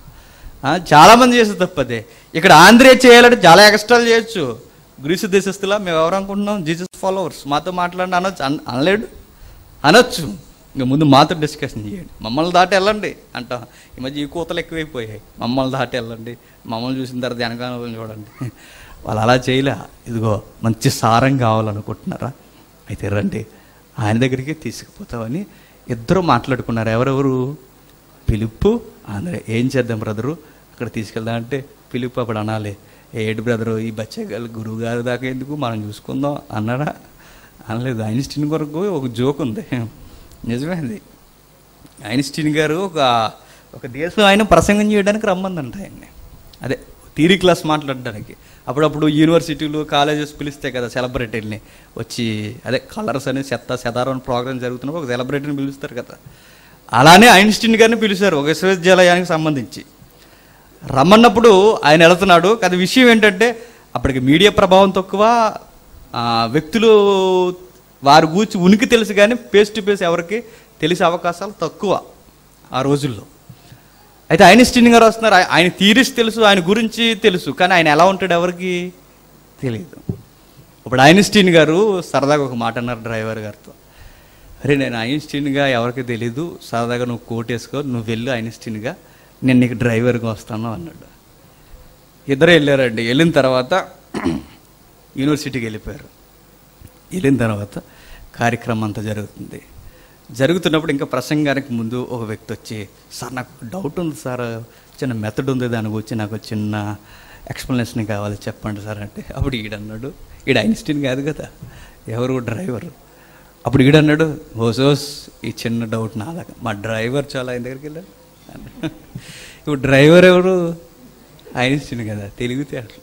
ఆ, చాలా మంది చేసే తప్పదే ఇక్కడ ఆంధ్రే చేయాలంటే చాలా ఎక్స్ట్రాలు చేయొచ్చు గ్రీసు దేశస్తులా మేము ఎవరు అనుకుంటున్నాం జీసస్ ఫాలోవర్స్ మాతో మాట్లాడిన అనొచ్చు అన్- అనలేడు అనొచ్చు ఇంకా ముందు మాతో డిస్కషన్ చేయండి మమ్మల్ని దాటి వెళ్ళండి అంటాం ఈ మధ్య ఈ కూతలు ఎక్కువైపోయాయి మమ్మల్ని దాటి వెళ్ళండి మమ్మల్ని చూసిన తర్వాత వెనకాల వాళ్ళని చూడండి వాళ్ళు అలా చేయలే ఇదిగో మంచి సారం కావాలనుకుంటున్నారా అయితే రండి ఆయన దగ్గరికి తీసుకుపోతామని ఇద్దరు మాట్లాడుకున్నారు ఎవరెవరు పిలుపు ఆంధ్రే ఏం చేద్దాం బ్రదరు అక్కడ తీసుకెళ్దాం అంటే పిలుపు అప్పుడు అనాలి ఏడు బ్రదరు ఈ బచ్చగారు గురువు గారి దాకా ఎందుకు మనం చూసుకుందాం అన్నాడా అనలేదు ఐన్స్టీన్ కొరకు ఒక జోక్ ఉంది నిజమేంది ఐన్స్టీన్ గారు ఒక ఒక దేశం ఆయన ప్రసంగం చేయడానికి రమ్మందంట ఆయన్ని అదే థీరీ క్లాస్ మాట్లాడడానికి అప్పుడప్పుడు యూనివర్సిటీలు కాలేజెస్ పిలుస్తాయి కదా సెలబ్రిటీలని వచ్చి అదే కలర్స్ అని చెత్త శతారం ప్రోగ్రామ్ జరుగుతున్నప్పుడు ఒక సెలబ్రిటీని పిలుస్తారు కదా అలానే ఐన్స్టీన్ గారిని పిలిచారు ఒక విశ్వవిద్యాలయానికి సంబంధించి రమ్మన్నప్పుడు ఆయన వెళుతున్నాడు అది విషయం ఏంటంటే అప్పటికి మీడియా ప్రభావం తక్కువ ఆ, వ్యక్తులు వారి గూర్చి ఉనికి తెలుసు కానీ ఫేస్ టు ఫేస్ ఎవరికి తెలిసే అవకాశాలు తక్కువ ఆ రోజుల్లో అయితే ఐన్స్టీన్ గారు వస్తున్నారు ఆయ- ఆయన థీరీస్ తెలుసు ఆయన గురించి తెలుసు కానీ ఆయన ఎలా ఉంటాడు ఎవరికి తెలియదు ఇప్పుడు ఐన్స్టీన్ గారు సరదాగా ఒక మాట అన్నారు డ్రైవర్ గారితో అరే నేను ఐన్స్టీన్గా ఎవరికి తెలీదు సరదాగా నువ్వు కోట్ వేసుకో నువ్వు వెళ్ళు ఐన్స్టీన్గా నేను నీకు డ్రైవర్గా వస్తాను అన్నాడు ఇద్దరు వెళ్ళారండి వెళ్ళిన తర్వాత యూనివర్సిటీకి వెళ్ళిపోయారు వెళ్ళిన తర్వాత కార్యక్రమం అంతా జరుగుతుంది జరుగుతున్నప్పుడు ఇంకా ప్రసంగానికి ముందు ఒక వ్యక్తి వచ్చి సార్ నాకు డౌట్ ఉంది సార్ చిన్న మెథడ్ ఉంది దాని గురించి నాకు చిన్న ఎక్స్ప్లెనేషన్ కావాలి చెప్పండి సార్ అంటే అప్పుడు ఈడన్నాడు ఈడ ఐన్స్టీన్ కాదు కదా ఎవరు డ్రైవర్ అప్పుడు ఈడన్నాడు ఓసోస్ ఈ చిన్న డౌట్ నాలాగా మా డ్రైవర్ చాలా ఆయన దగ్గరికి వెళ్ళాడు అన్నాడు. ఇప్పుడు డ్రైవర్ ఎవరు ఐన్స్టీన్ కదా తెలివితే అట్లా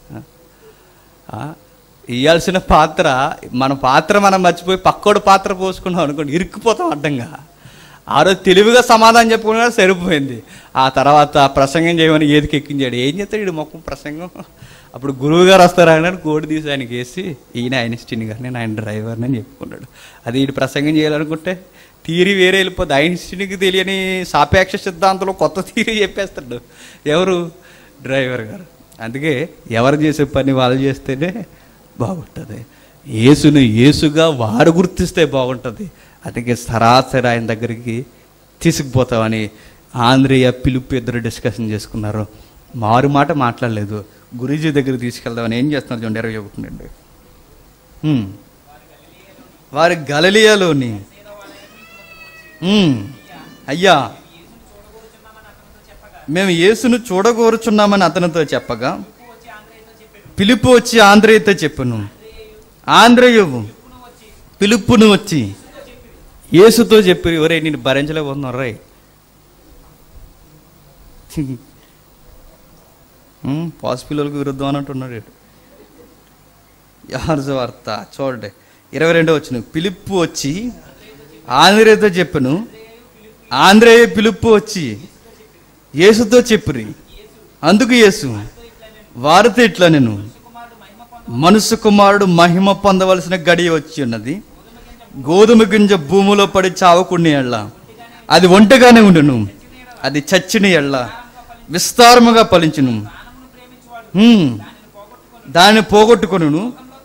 ఆ, ఇయ్యాల్సిన పాత్ర మన పాత్ర మనం మర్చిపోయి పక్కోడు పాత్ర పోసుకున్నాం అనుకోండి ఇరుక్కుపోతాం అడ్డంగా ఆ రోజు తెలివిగా సమాధానం చెప్పుకున్నా సరిపోయింది ఆ తర్వాత ప్రసంగం చేయమని ఏదికి ఎక్కించాడు ఏం చేస్తాడు ఈడు మొక్క ప్రసంగం అప్పుడు గురువు గారు వస్తారు ఆయన కోడి తీసి ఆయనకి వేసి ఈయన ఐన్స్టీన్ గారు నేను ఆయన డ్రైవర్ని అని చెప్పుకున్నాడు అది ఈడు ప్రసంగం చేయాలనుకుంటే థీరీ వేరే వెళ్ళిపోద్ది ఐన్స్టీన్కి తెలియని సాపేక్ష సిద్ధాంతంలో కొత్త థీరీ చెప్పేస్తాడు ఎవరు డ్రైవర్ గారు అందుకే ఎవరు చేసే పని వాళ్ళు చేస్తేనే బాగుంటుంది యేసును యేసుగా వారు గుర్తిస్తే బాగుంటుంది అందుకే సరాసరి ఆయన దగ్గరికి తీసుకుపోతామని ఆంధ్రేయ పిలుపు ఇద్దరు డిస్కషన్ చేసుకున్నారు మారు మాట మాట్లాడలేదు గురూజీ దగ్గర తీసుకెళ్దామని ఏం చేస్తున్నారు చూడండి ఇరవై ఒకటి నుండి హ్మ్. వారి గలలియాలోని హ్మ్. అయ్యా మేము యేసును చూడగోరుచున్నామని అతనితో చెప్పగా పిలుపు వచ్చి ఆంధ్రేయతో చెప్పును ఆంధ్రేయవు పిలుపును వచ్చి యేసుతో చెప్పి ఒరే నేను భరించలేకపోతున్నాను రై పాసిపిల్లలకు విరుద్ధం అని అంటున్నాడు వీడు. యార్జ వార్త చూడండి ఇరవై రెండో వచ్చిన పిలుపు వచ్చి ఆంధ్రేయతో చెప్పను ఆంధ్రేయ పిలుపు వచ్చి యేసుతో చెప్పురి అందుకు యేసు వారితో ఇట్లా నేను మనుసు కుమారుడు మహిమ పొందవలసిన గడియ వచ్చి ఉన్నది గోధుమ గింజ భూమిలో పడి చావకుని ఎళ్ళ అది ఒంటగానే ఉండును అది చచ్చిన ఎళ్ళ విస్తారముగా ఫలించును హ్మ్. దాన్ని పోగొట్టుకొనును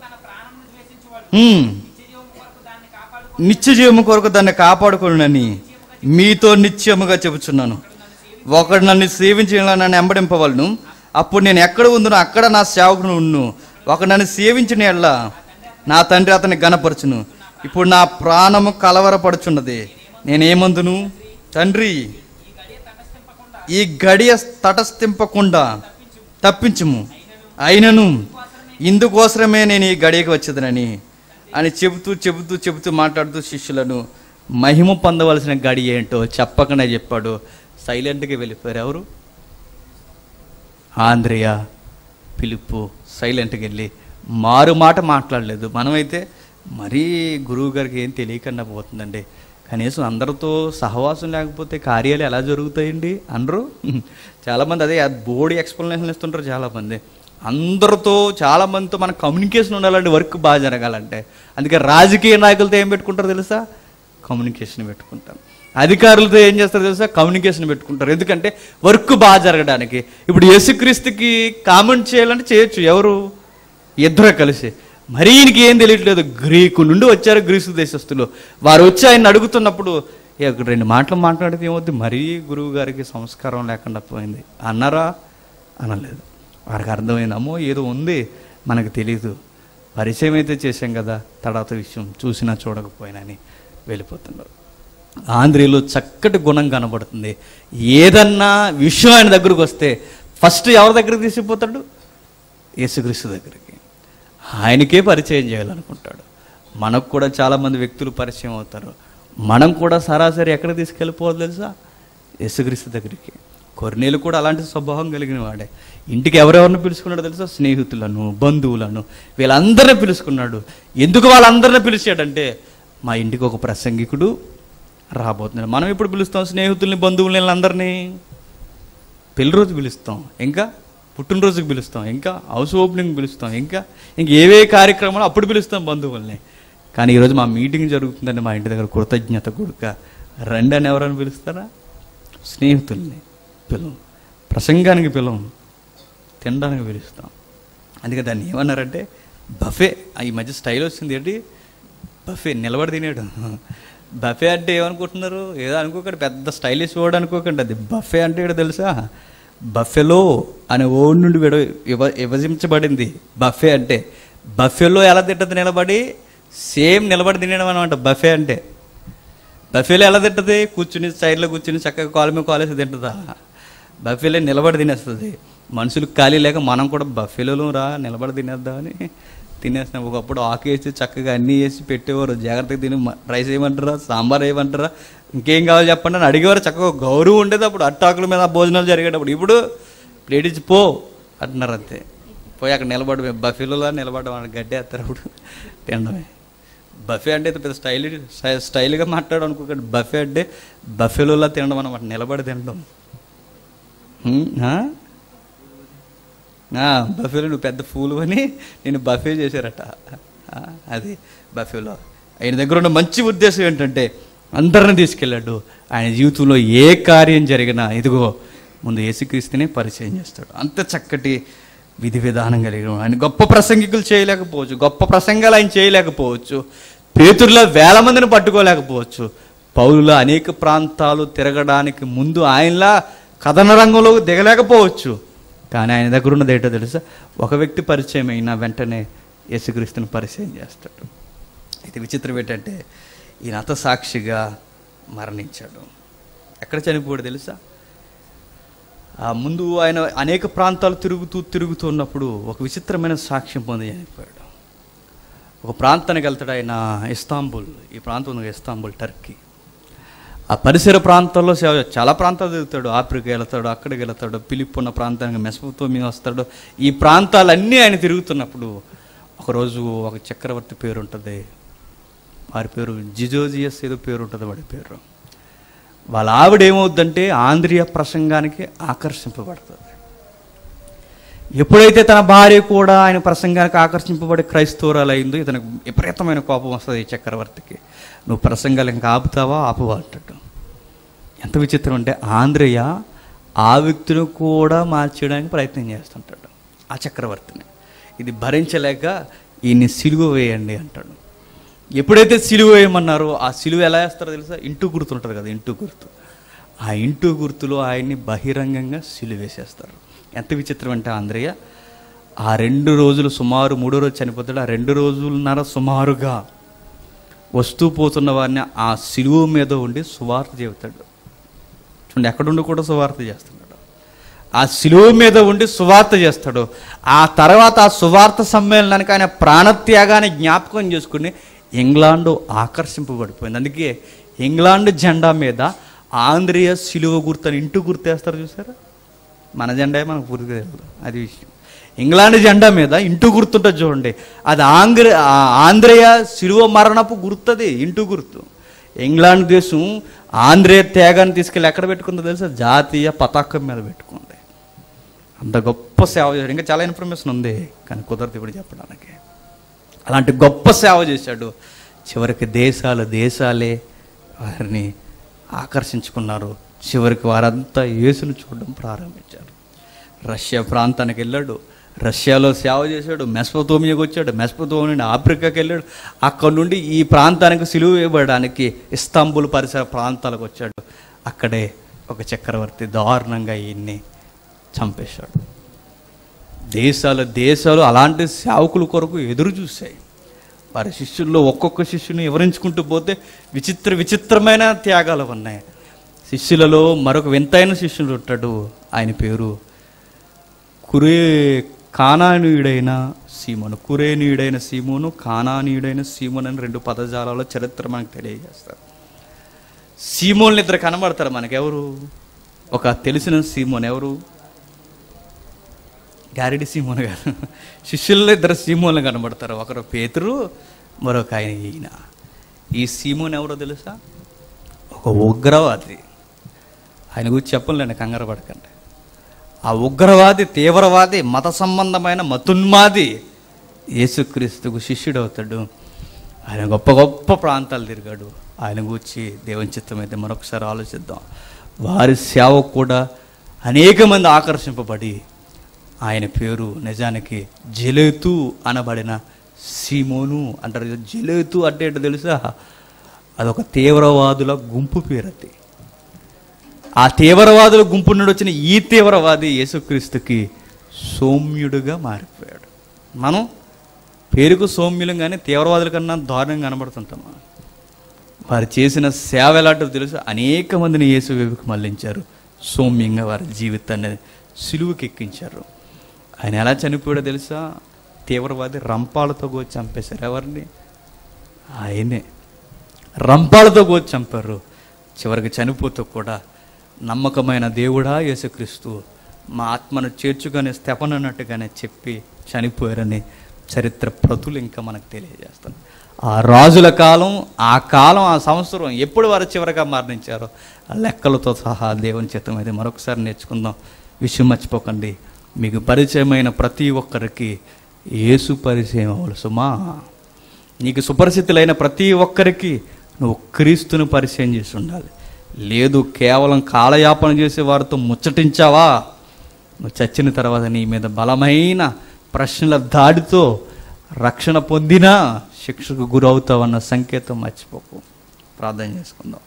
హ్మ్. నిత్య జీవము కొరకు దాన్ని కాపాడుకొనునని మీతో నిత్యముగా చెబుచున్నాను ఒకడు నన్ను సేవించిన నన్ను ఎంబడింపవలను అప్పుడు నేను ఎక్కడ ఉందునో అక్కడ నా సేవకుడు ఉన్ను ఒక నన్ను సేవించిన ఎళ్ళ నా తండ్రి అతన్ని గనపరచును ఇప్పుడు నా ప్రాణము కలవరపడుచున్నది నేనేమందును తండ్రి ఈ గడియ తటస్థింపకుండా తప్పించుము అయినను ఇందుకోసమే నేను ఈ గడియకి వచ్చేదనని అని చెబుతూ చెబుతూ చెబుతూ మాట్లాడుతూ శిష్యులను మహిమ పొందవలసిన గడి ఏంటో చెప్పకనే చెప్పాడు సైలెంట్గా వెళ్ళిపోయారు ఎవరు ఆంధ్రయ పిలుపు సైలెంట్గా వెళ్ళి మారు మాట మాట్లాడలేదు మనమైతే మరీ గురువు గారికి ఏం తెలియకుండా పోతుందండి కనీసం అందరితో సహవాసం లేకపోతే కార్యాలు ఎలా జరుగుతాయండి అనరు చాలామంది అదే బోర్డు ఎక్స్ప్లెనేషన్ ఇస్తుంటారు చాలామంది అందరితో చాలామందితో మన కమ్యూనికేషన్ ఉండాలంటే వర్క్ బాగా జరగాలంటే అందుకే రాజకీయ నాయకులతో ఏం పెట్టుకుంటారు తెలుసా కమ్యూనికేషన్ పెట్టుకుంటారు అధికారులతో ఏం చేస్తారు తెలుసా కమ్యూనికేషన్ పెట్టుకుంటారు ఎందుకంటే వర్క్ బాగా జరగడానికి ఇప్పుడు యేసుక్రీస్తుకి కామెంట్ చేయాలంటే చేయొచ్చు ఎవరు ఇద్దరు కలిసి మరీ ఈయనకి ఏం తెలియట్లేదు గ్రీకు నుండి వచ్చారు గ్రీసు దేశస్తులు వారు వచ్చి ఆయన అడుగుతున్నప్పుడు "ఏ, ఒక రెండు మాటలు మాట్లాడితే ఏమవుద్ది మరీ గురువు గారికి సంస్కారం లేకుండా పోయింది అన్నారా అనలేదు వారికి అర్థమైంది అమ్మో ఏదో ఉంది మనకు తెలియదు పరిచయం అయితే చేశాం కదా తర్వాత విషయం చూసినా చూడకపోయినా అని వెళ్ళిపోతున్నారు ఆంధ్రీలో చక్కటి గుణం కనబడుతుంది ఏదన్నా విషయం ఆయన దగ్గరకు వస్తే ఫస్ట్ ఎవరి దగ్గరికి తీసుకుపోతాడు యేసుక్రీస్తు దగ్గరికి ఆయనకే పరిచయం చేయాలనుకుంటాడు మనకు కూడా చాలామంది వ్యక్తులు పరిచయం అవుతారు మనం కూడా సరాసరి ఎక్కడ తీసుకెళ్ళిపోవాలి తెలుసా యేసుక్రీస్తు దగ్గరికి కొర్నేలు కూడా అలాంటి స్వభావం కలిగిన వాడే ఇంటికి ఎవరెవరిని పిలుచుకున్నాడో తెలుసా స్నేహితులను బంధువులను వీళ్ళందరినీ పిలుచుకున్నాడు ఎందుకు వాళ్ళందరినీ పిలిచాడంటే మా ఇంటికి ఒక ప్రసంగికుడు రాబోతున్నాడు మనం ఎప్పుడు పిలుస్తాం స్నేహితుల్ని బంధువుల్ని వీళ్ళందరినీ పెళ్లి రోజు పిలుస్తాం ఇంకా పుట్టినరోజుకి పిలుస్తాం ఇంకా హౌస్ ఓపెనింగ్ పిలుస్తాం ఇంకా ఇంక ఏవే కార్యక్రమాలు అప్పుడు పిలుస్తాం బంధువుల్ని కానీ ఈరోజు మా మీటింగ్ జరుగుతుందండి మా ఇంటి దగ్గర కృతజ్ఞత కొడుక రండి అని ఎవరైనా పిలుస్తారా స్నేహితుల్ని పిలవం ప్రసంగానికి పిలవం తినడానికి పిలుస్తాం అందుకే దాన్ని ఏమన్నారంటే బఫే ఈ మధ్య స్టైల్ వచ్చింది ఏంటి బఫే నిలబడి తినేయడం బఫే అంటే ఏమనుకుంటున్నారు ఏదో అనుకోకండి పెద్ద స్టైలిష్ వర్డ్ అనుకోకండి అది బఫే అంటే ఏంటో తెలుసా బఫెలో అనే ఓడి నుండి విడ విభ విభజించబడింది బఫే అంటే బఫెలో ఎలా తింటుంది నిలబడి సేమ్ నిలబడి తినడం అనమాట బఫే అంటే బఫేలో ఎలా తింటుంది కూర్చుని సైడ్లో కూర్చుని చక్కగా కాలు మీద కాలేసి తింటుందా బఫేలో నిలబడి తినేస్తుంది మనుషులు ఖాళీ లేక మనం కూడా బఫేలో రా నిలబడి తినేద్దామని తినేస్తున్నాం ఒకప్పుడు ఆకు వేసి చక్కగా అన్నీ వేసి పెట్టేవారు జాగ్రత్తగా తిని మ- రైస్ వేయమంటారా సాంబార్ వేయమంటారా ఇంకేం కావాలి చెప్పండి అని అడిగేవారు చక్కగా గౌరవం ఉండేది అప్పుడు అట్టాకుల మీద భోజనాలు జరిగేటప్పుడు ఇప్పుడు ప్లేట్ ఇచ్చి పో అంటున్నారు అంతే పోయి అక్కడ నిలబడమే బఫేలో నిలబడడం అని గడ్డి వేస్తారు అప్పుడు తినడమే బఫే అంటే పెద్ద స్టైల్ స్టైల్గా మాట్లాడు అనుకోకండి బఫే అంటే బఫేలోలా తినడం అనమాట నిలబడి తినడం హ్మ్, ఆ? ఆ, బఫేలో నువ్వు పెద్ద ఫూలు అని నేను బఫే చేశారట ఆ, అది బఫేలో ఆయన దగ్గర ఉన్న మంచి ఉద్దేశం ఏంటంటే అందరిని తీసుకెళ్ళాడు ఆయన జీవితంలో ఏ కార్యం జరిగినా ఇదిగో ముందు యేసుక్రీస్తునే పరిచయం చేస్తాడు అంత చక్కటి విధి విధానం కలిగిన ఆయన గొప్ప ప్రసంగికులు చేయలేకపోవచ్చు గొప్ప ప్రసంగాలు ఆయన చేయలేకపోవచ్చు పేతుర్లో వేల మందిని పట్టుకోలేకపోవచ్చు పౌరులో అనేక ప్రాంతాలు తిరగడానికి ముందు ఆయనలా కథన రంగంలో దిగలేకపోవచ్చు కానీ ఆయన దగ్గర ఉన్నది ఏంటో తెలుసా ఒక వ్యక్తి పరిచయం అయినా వెంటనే యేసుక్రీస్తుని పరిచయం చేస్తాడు ఇది విచిత్రం ఏంటంటే ఈయన అత సాక్షిగా మరణించాడు ఎక్కడ చనిపోయాడు తెలుసా ఆ ముందు ఆయన అనేక ప్రాంతాలు తిరుగుతూ తిరుగుతున్నప్పుడు ఒక విచిత్రమైన సాక్ష్యం పొంది చనిపోయాడు ఒక ప్రాంతానికి వెళ్తాడు ఆయన ఇస్తాంబుల్ ఈ ప్రాంతం ఉంది ఇస్తాంబుల్ టర్కీ ఆ పరిసర ప్రాంతాల్లో సేవ చాలా ప్రాంతాలు తిరుగుతాడు ఆఫ్రికా వెళ్తాడు అక్కడికి వెళ్తాడు పిలిప్ ఉన్న ప్రాంతానికి మెసపోతోమియా వస్తాడు ఈ ప్రాంతాలన్నీ ఆయన తిరుగుతున్నప్పుడు ఒకరోజు ఒక చక్రవర్తి పేరు ఉంటుంది వారి పేరు జిజోజియస్ ఏదో పేరు ఉంటుంది వాడి పేరు వాళ్ళ ఆవిడ ఏమవుద్దంటే ఆంధ్రియ ప్రసంగానికి ఆకర్షింపబడుతుంది ఎప్పుడైతే తన భార్య కూడా ఆయన ప్రసంగానికి ఆకర్షింపబడి క్రైస్తవురాలు అయిందో ఇతనికి విపరీతమైన కోపం వస్తుంది ఈ చక్రవర్తికి నువ్వు ప్రసంగాలు ఇంకా ఆపుతావా ఆపువా అంటాడు ఎంత విచిత్రం అంటే ఆంధ్రయ్య ఆ వ్యక్తిని కూడా మార్చేయడానికి ప్రయత్నం చేస్తుంటాడు ఆ చక్రవర్తిని ఇది భరించలేక ఈయన్ని సిలువ వేయండి అంటాడు ఎప్పుడైతే సిలువ వేయమన్నారో ఆ సిలువ ఎలా వేస్తారో తెలుసా ఇంటూ గుర్తు ఉంటుంది కదా ఇంటూ గుర్తు ఆ ఇంటూ గుర్తులో ఆయన్ని బహిరంగంగా సిలువ వేసేస్తారు ఎంత విచిత్రం అంటే ఆంధ్రయ్య ఆ రెండు రోజులు సుమారు మూడో రోజు చనిపోతాడు ఆ రెండు రోజులున్నర సుమారుగా వస్తూ పోతున్న వారిని ఆ సిలువ మీద ఉండి సువార్త చెబుతాడు చూడండి ఎక్కడుండి కూడా సువార్త చేస్తున్నాడు ఆ సిలువ మీద ఉండి సువార్త చేస్తాడు ఆ తర్వాత ఆ సువార్త సమ్మేళనానికి ఆయన ప్రాణత్యాగాన్ని జ్ఞాపకం చేసుకుని ఇంగ్లాండ్ ఆకర్షింపబడిపోయింది అందుకే ఇంగ్లాండ్ జెండా మీద ఆంధ్రియ సిలువ గుర్తు అని ఇంటూ గుర్తేస్తారు చూసారా మన జెండా మనకు పూర్తిగా తెలియదు అది విషయం ఇంగ్లాండ్ జెండా మీద ఇంటూ గుర్తుంటుంది చూడండి అది ఆంగ్ర ఆ ఆంధ్రేయ శిలువ మరణపు గుర్తది ఇంటూ గుర్తు ఇంగ్లాండ్ దేశం ఆంధ్రేయ త్యాగాన్ని తీసుకెళ్ళి ఎక్కడ పెట్టుకుందో తెలుసా జాతీయ పతాకం మీద పెట్టుకుంది అంత గొప్ప సేవ చేశాడు ఇంకా చాలా ఇన్ఫర్మేషన్ ఉంది కానీ కుదరదు ఇప్పుడు చెప్పడానికి అలాంటి గొప్ప సేవ చేశాడు చివరికి దేశాలు దేశాలే వారిని ఆకర్షించుకున్నారు చివరికి వారంతా యేసును చూడడం ప్రారంభించారు రష్యా ప్రాంతానికి వెళ్ళాడు రష్యాలో సేవ చేశాడు మెస్పతోమియాకి వచ్చాడు మెస్పతోమి నుండి ఆఫ్రికాకి వెళ్ళాడు అక్కడ నుండి ఈ ప్రాంతానికి సిలువ వేయబడడానికి ఇస్తాంబుల్ పరిసర ప్రాంతాలకు వచ్చాడు అక్కడే ఒక చక్రవర్తి దారుణంగా ఈయన్ని చంపేశాడు దేశాల దేశాలు అలాంటి సేవకుల కొరకు ఎదురు చూశాయి వారి శిష్యుల్లో ఒక్కొక్క శిష్యుని వివరించుకుంటూ పోతే విచిత్ర విచిత్రమైన త్యాగాలు ఉన్నాయి శిష్యులలో మరొక వింతైన శిష్యుడు ఉంటాడు ఆయన పేరు కురే కానానీయుడైన సీమోను కురేనీయుడైన సీమోను కానానీయుడైన సీమోను అని రెండు పదజాలాల చరిత్ర మనకు తెలియజేస్తారు సీమోన్లు ఇద్దరు కనబడతారు మనకెవరు ఒక తెలిసిన సీమోన్ ఎవరు గారిడి సీమోన్ గారు శిష్యుల్లో ఇద్దరు సీమోన్లు కనబడతారు ఒకరు పేతురు మరొక ఆయన ఈయన ఈ సీమోన్ ఎవరో తెలుసా ఒక ఉగ్రవాది ఆయన గురించి చెప్పలేండి కంగారు పడకండి ఆ ఉగ్రవాది తీవ్రవాది మత సంబంధమైన మతున్మాది యేసుక్రీస్తుకు శిష్యుడవుతాడు ఆయన గొప్ప గొప్ప ప్రాంతాలు తిరిగాడు ఆయన గురించి దేవుని చిత్తం అయితే మరొకసారి ఆలోచిద్దాం వారి సేవ కూడా అనేక మంది ఆకర్షింపబడి ఆయన పేరు నిజానికి జలేతు అనబడిన సీమోను అంటారు జలేతు అంటే ఏంటో తెలుసా అదొక తీవ్రవాదుల గుంపు పేరు అది ఆ తీవ్రవాదుల గుంపు నుండి వచ్చిన ఈ తీవ్రవాది యేసుక్రీస్తుకి సౌమ్యుడుగా మారిపోయాడు మనం పేరుకు సౌమ్యులం కానీ తీవ్రవాదుల కన్నా దారుణంగా కనబడుతుంటాం వారు చేసిన సేవ ఎలాంటిదో తెలుసు అనేక మందిని యేసు వైపుకి మళ్ళించారు సౌమ్యంగా వారి జీవితాన్ని సిలువుకి ఎక్కించారు ఆయన ఎలా చనిపోయాడో తెలుసా తీవ్రవాది రంపాలతో కోచి చంపేశారు ఎవరిని ఆయనే రంపాలతో కోచి చంపారు చివరికి చనిపోతూ కూడా నమ్మకమైన దేవుడా యేసుక్రీస్తు మా ఆత్మను చేర్చుగానే స్తెపనన్నట్టుగానే చెప్పి చనిపోయారని చరిత్ర ప్రతులు ఇంకా మనకు తెలియజేస్తాను ఆ రాజుల కాలం ఆ కాలం ఆ సంవత్సరం ఎప్పుడు వారు చివరగా మరణించారో ఆ లెక్కలతో సహా దేవుని చిత్తం అయితే మరొకసారి నేర్చుకుందాం విషయం మర్చిపోకండి మీకు పరిచయమైన ప్రతి ఒక్కరికి యేసు పరిచయం అవ్వాలి సుమా నీకు సుపరిచితులైన ప్రతి ఒక్కరికి నువ్వు క్రీస్తుని పరిచయం చేసి ఉండాలి లేదు కేవలం కాలయాపన చేసే వారితో ముచ్చటించావా నువ్వు చచ్చిన తర్వాత నీ మీద బలమైన ప్రశ్నల దాడితో రక్షణ పొందినా శిక్షకు గురవుతావన్న సంకేతం మర్చిపోకు ప్రార్థన చేసుకుందాం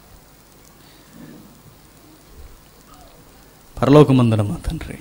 పరలోకమందున మా తండ్రి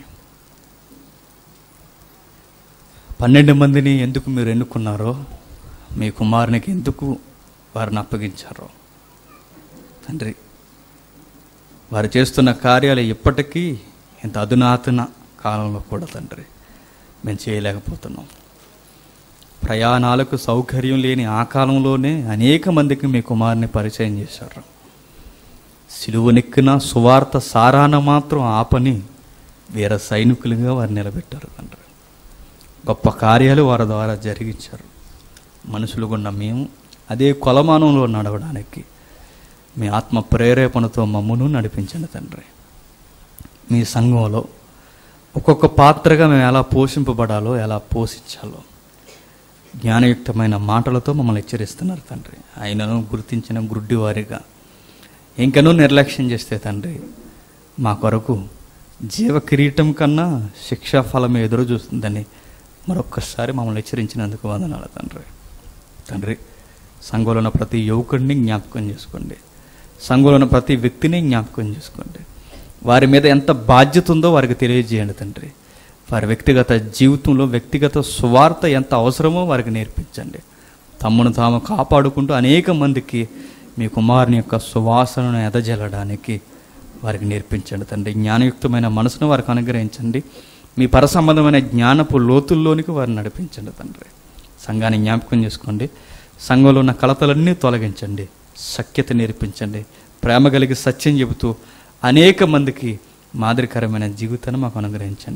పన్నెండు మందిని ఎందుకు మీరు ఎన్నుకున్నారో మీ కుమారునికి ఎందుకు వారిని అప్పగించారో తండ్రి వారు చేస్తున్న కార్యాలు ఇప్పటికీ ఇంత అధునాతన కాలంలో కూడా తండ్రి మేము చేయలేకపోతున్నాం ప్రయాణాలకు సౌకర్యం లేని ఆ కాలంలోనే అనేక మందికి మీ కుమారుని పరిచయం చేశారు సిలువనెక్కిన సువార్త సారాన మాత్రం ఆపని వీర సైనికులుగా వారు నిలబెట్టారు తండ్రి గొప్ప కార్యాలు వారి ద్వారా జరిగించారు మనుషులు ఉన్న మేము అదే కొలమానంలో నడవడానికి మీ ఆత్మ ప్రేరేపణతో మమ్మను నడిపించండి తండ్రి మీ సంఘంలో ఒక్కొక్క పాత్రగా మేము ఎలా పోషింపబడాలో ఎలా పోషించాలో జ్ఞానయుక్తమైన మాటలతో మమ్మల్ని హెచ్చరిస్తున్నారు తండ్రి ఆయనను గుర్తించిన గుడ్డివారిగా ఇంకనూ నిర్లక్ష్యం చేస్తే తండ్రి మా కొరకు జీవ కిరీటం కన్నా శిక్షా ఫలం ఎదురు చూస్తుందని మరొక్కసారి మమ్మల్ని హెచ్చరించినందుకు వందనాలు తండ్రి తండ్రి సంఘంలో ఉన్న ప్రతి యువకుడిని జ్ఞాపకం చేసుకోండి సంఘంలో ఉన్న ప్రతి వ్యక్తిని జ్ఞాపకం చేసుకోండి వారి మీద ఎంత బాధ్యత ఉందో వారికి తెలియజేయండి తండ్రి వారి వ్యక్తిగత జీవితంలో వ్యక్తిగత సువార్త ఎంత అవసరమో వారికి నేర్పించండి తమ్మును తాము కాపాడుకుంటూ అనేక మందికి మీ కుమారుని యొక్క సువాసనను ఎదజల్లడానికి వారికి నేర్పించండి తండ్రి జ్ఞానయుక్తమైన మనసును వారికి అనుగ్రహించండి మీ పరసంబంధమైన జ్ఞానపు లోతుల్లోనికి వారిని నడిపించండి తండ్రి సంఘాన్ని జ్ఞాపకం చేసుకోండి సంఘంలో ఉన్న కలతలన్నీ తొలగించండి సఖ్యత నేర్పించండి ప్రేమ కలిగి సత్యం చెబుతూ అనేక మందికి మాదిరికరమైన జీవితాన్ని మాకు అనుగ్రహించండి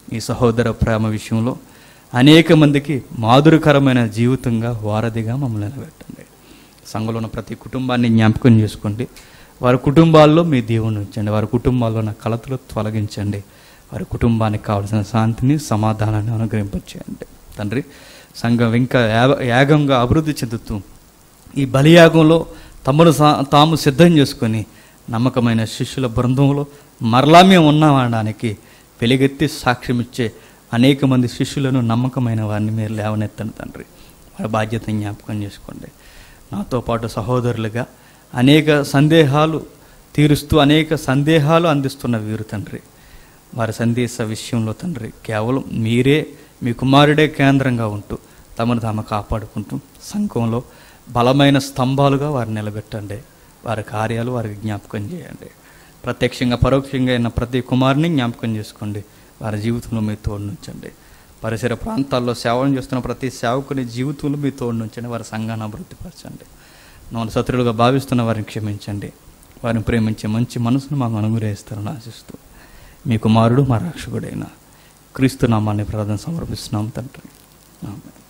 ఈ సహోదర ప్రేమ విషయంలో అనేక మందికి మాధురకరమైన జీవితంగా వారధిగా మమ్మల్ని నిలబెట్టండి సంఘంలో ఉన్న ప్రతి కుటుంబాన్ని జ్ఞాపకం చేసుకోండి వారి కుటుంబాల్లో మీ దేవుని ఉంచండి వారి కుటుంబాల్లో ఉన్న కలతలు తొలగించండి వారి కుటుంబానికి కావాల్సిన శాంతిని సమాధానాన్ని అనుగ్రహింపచేయండి తండ్రి సంఘం ఇంకా యా- యాగంగా అభివృద్ధి చెందుతూ ఈ బలియాగంలో తమను సా- తాము సిద్ధం చేసుకొని నమ్మకమైన శిష్యుల బృందంలో మరలా మేము ఉన్నామనడానికి వెలుగెత్తి సాక్ష్యం ఇచ్చే అనేక మంది శిష్యులను నమ్మకమైన వారిని మీరు లేవనెత్తండి తండ్రి వారి బాధ్యత జ్ఞాపకం చేసుకోండి నాతో పాటు సహోదరులుగా అనేక సందేహాలు తీరుస్తూ అనేక సందేహాలు అందిస్తున్న వీరు తండ్రి వారి సందేశ విషయంలో తండ్రి కేవలం మీరే మీ కుమారుడే కేంద్రంగా ఉంటూ తమను తాము కాపాడుకుంటూ సంఘంలో బలమైన స్తంభాలుగా వారిని నిలబెట్టండి వారి కార్యాలు వారికి జ్ఞాపకం చేయండి ప్రత్యక్షంగా పరోక్షంగా అయిన ప్రతి కుమారుని జ్ఞాపకం చేసుకోండి వారి జీవితంలో మీ తోడునుంచండి పరిసర ప్రాంతాల్లో సేవలు చేస్తున్న ప్రతి సేవకుని జీవితంలో మీ తోడునుంచండి వారి సంఘాన్ని అభివృద్ధిపరచండి నన్ను శత్రులుగా భావిస్తున్న వారిని క్షమించండి వారిని ప్రేమించే మంచి మనసును మాకు అనుగ్రహిస్తారని ఆశిస్తూ మీ కుమారుడు మా రక్షకుడైన క్రీస్తు నామాన్ని ప్రార్థన సమర్పిస్తున్నాం తండ్రి ఆమె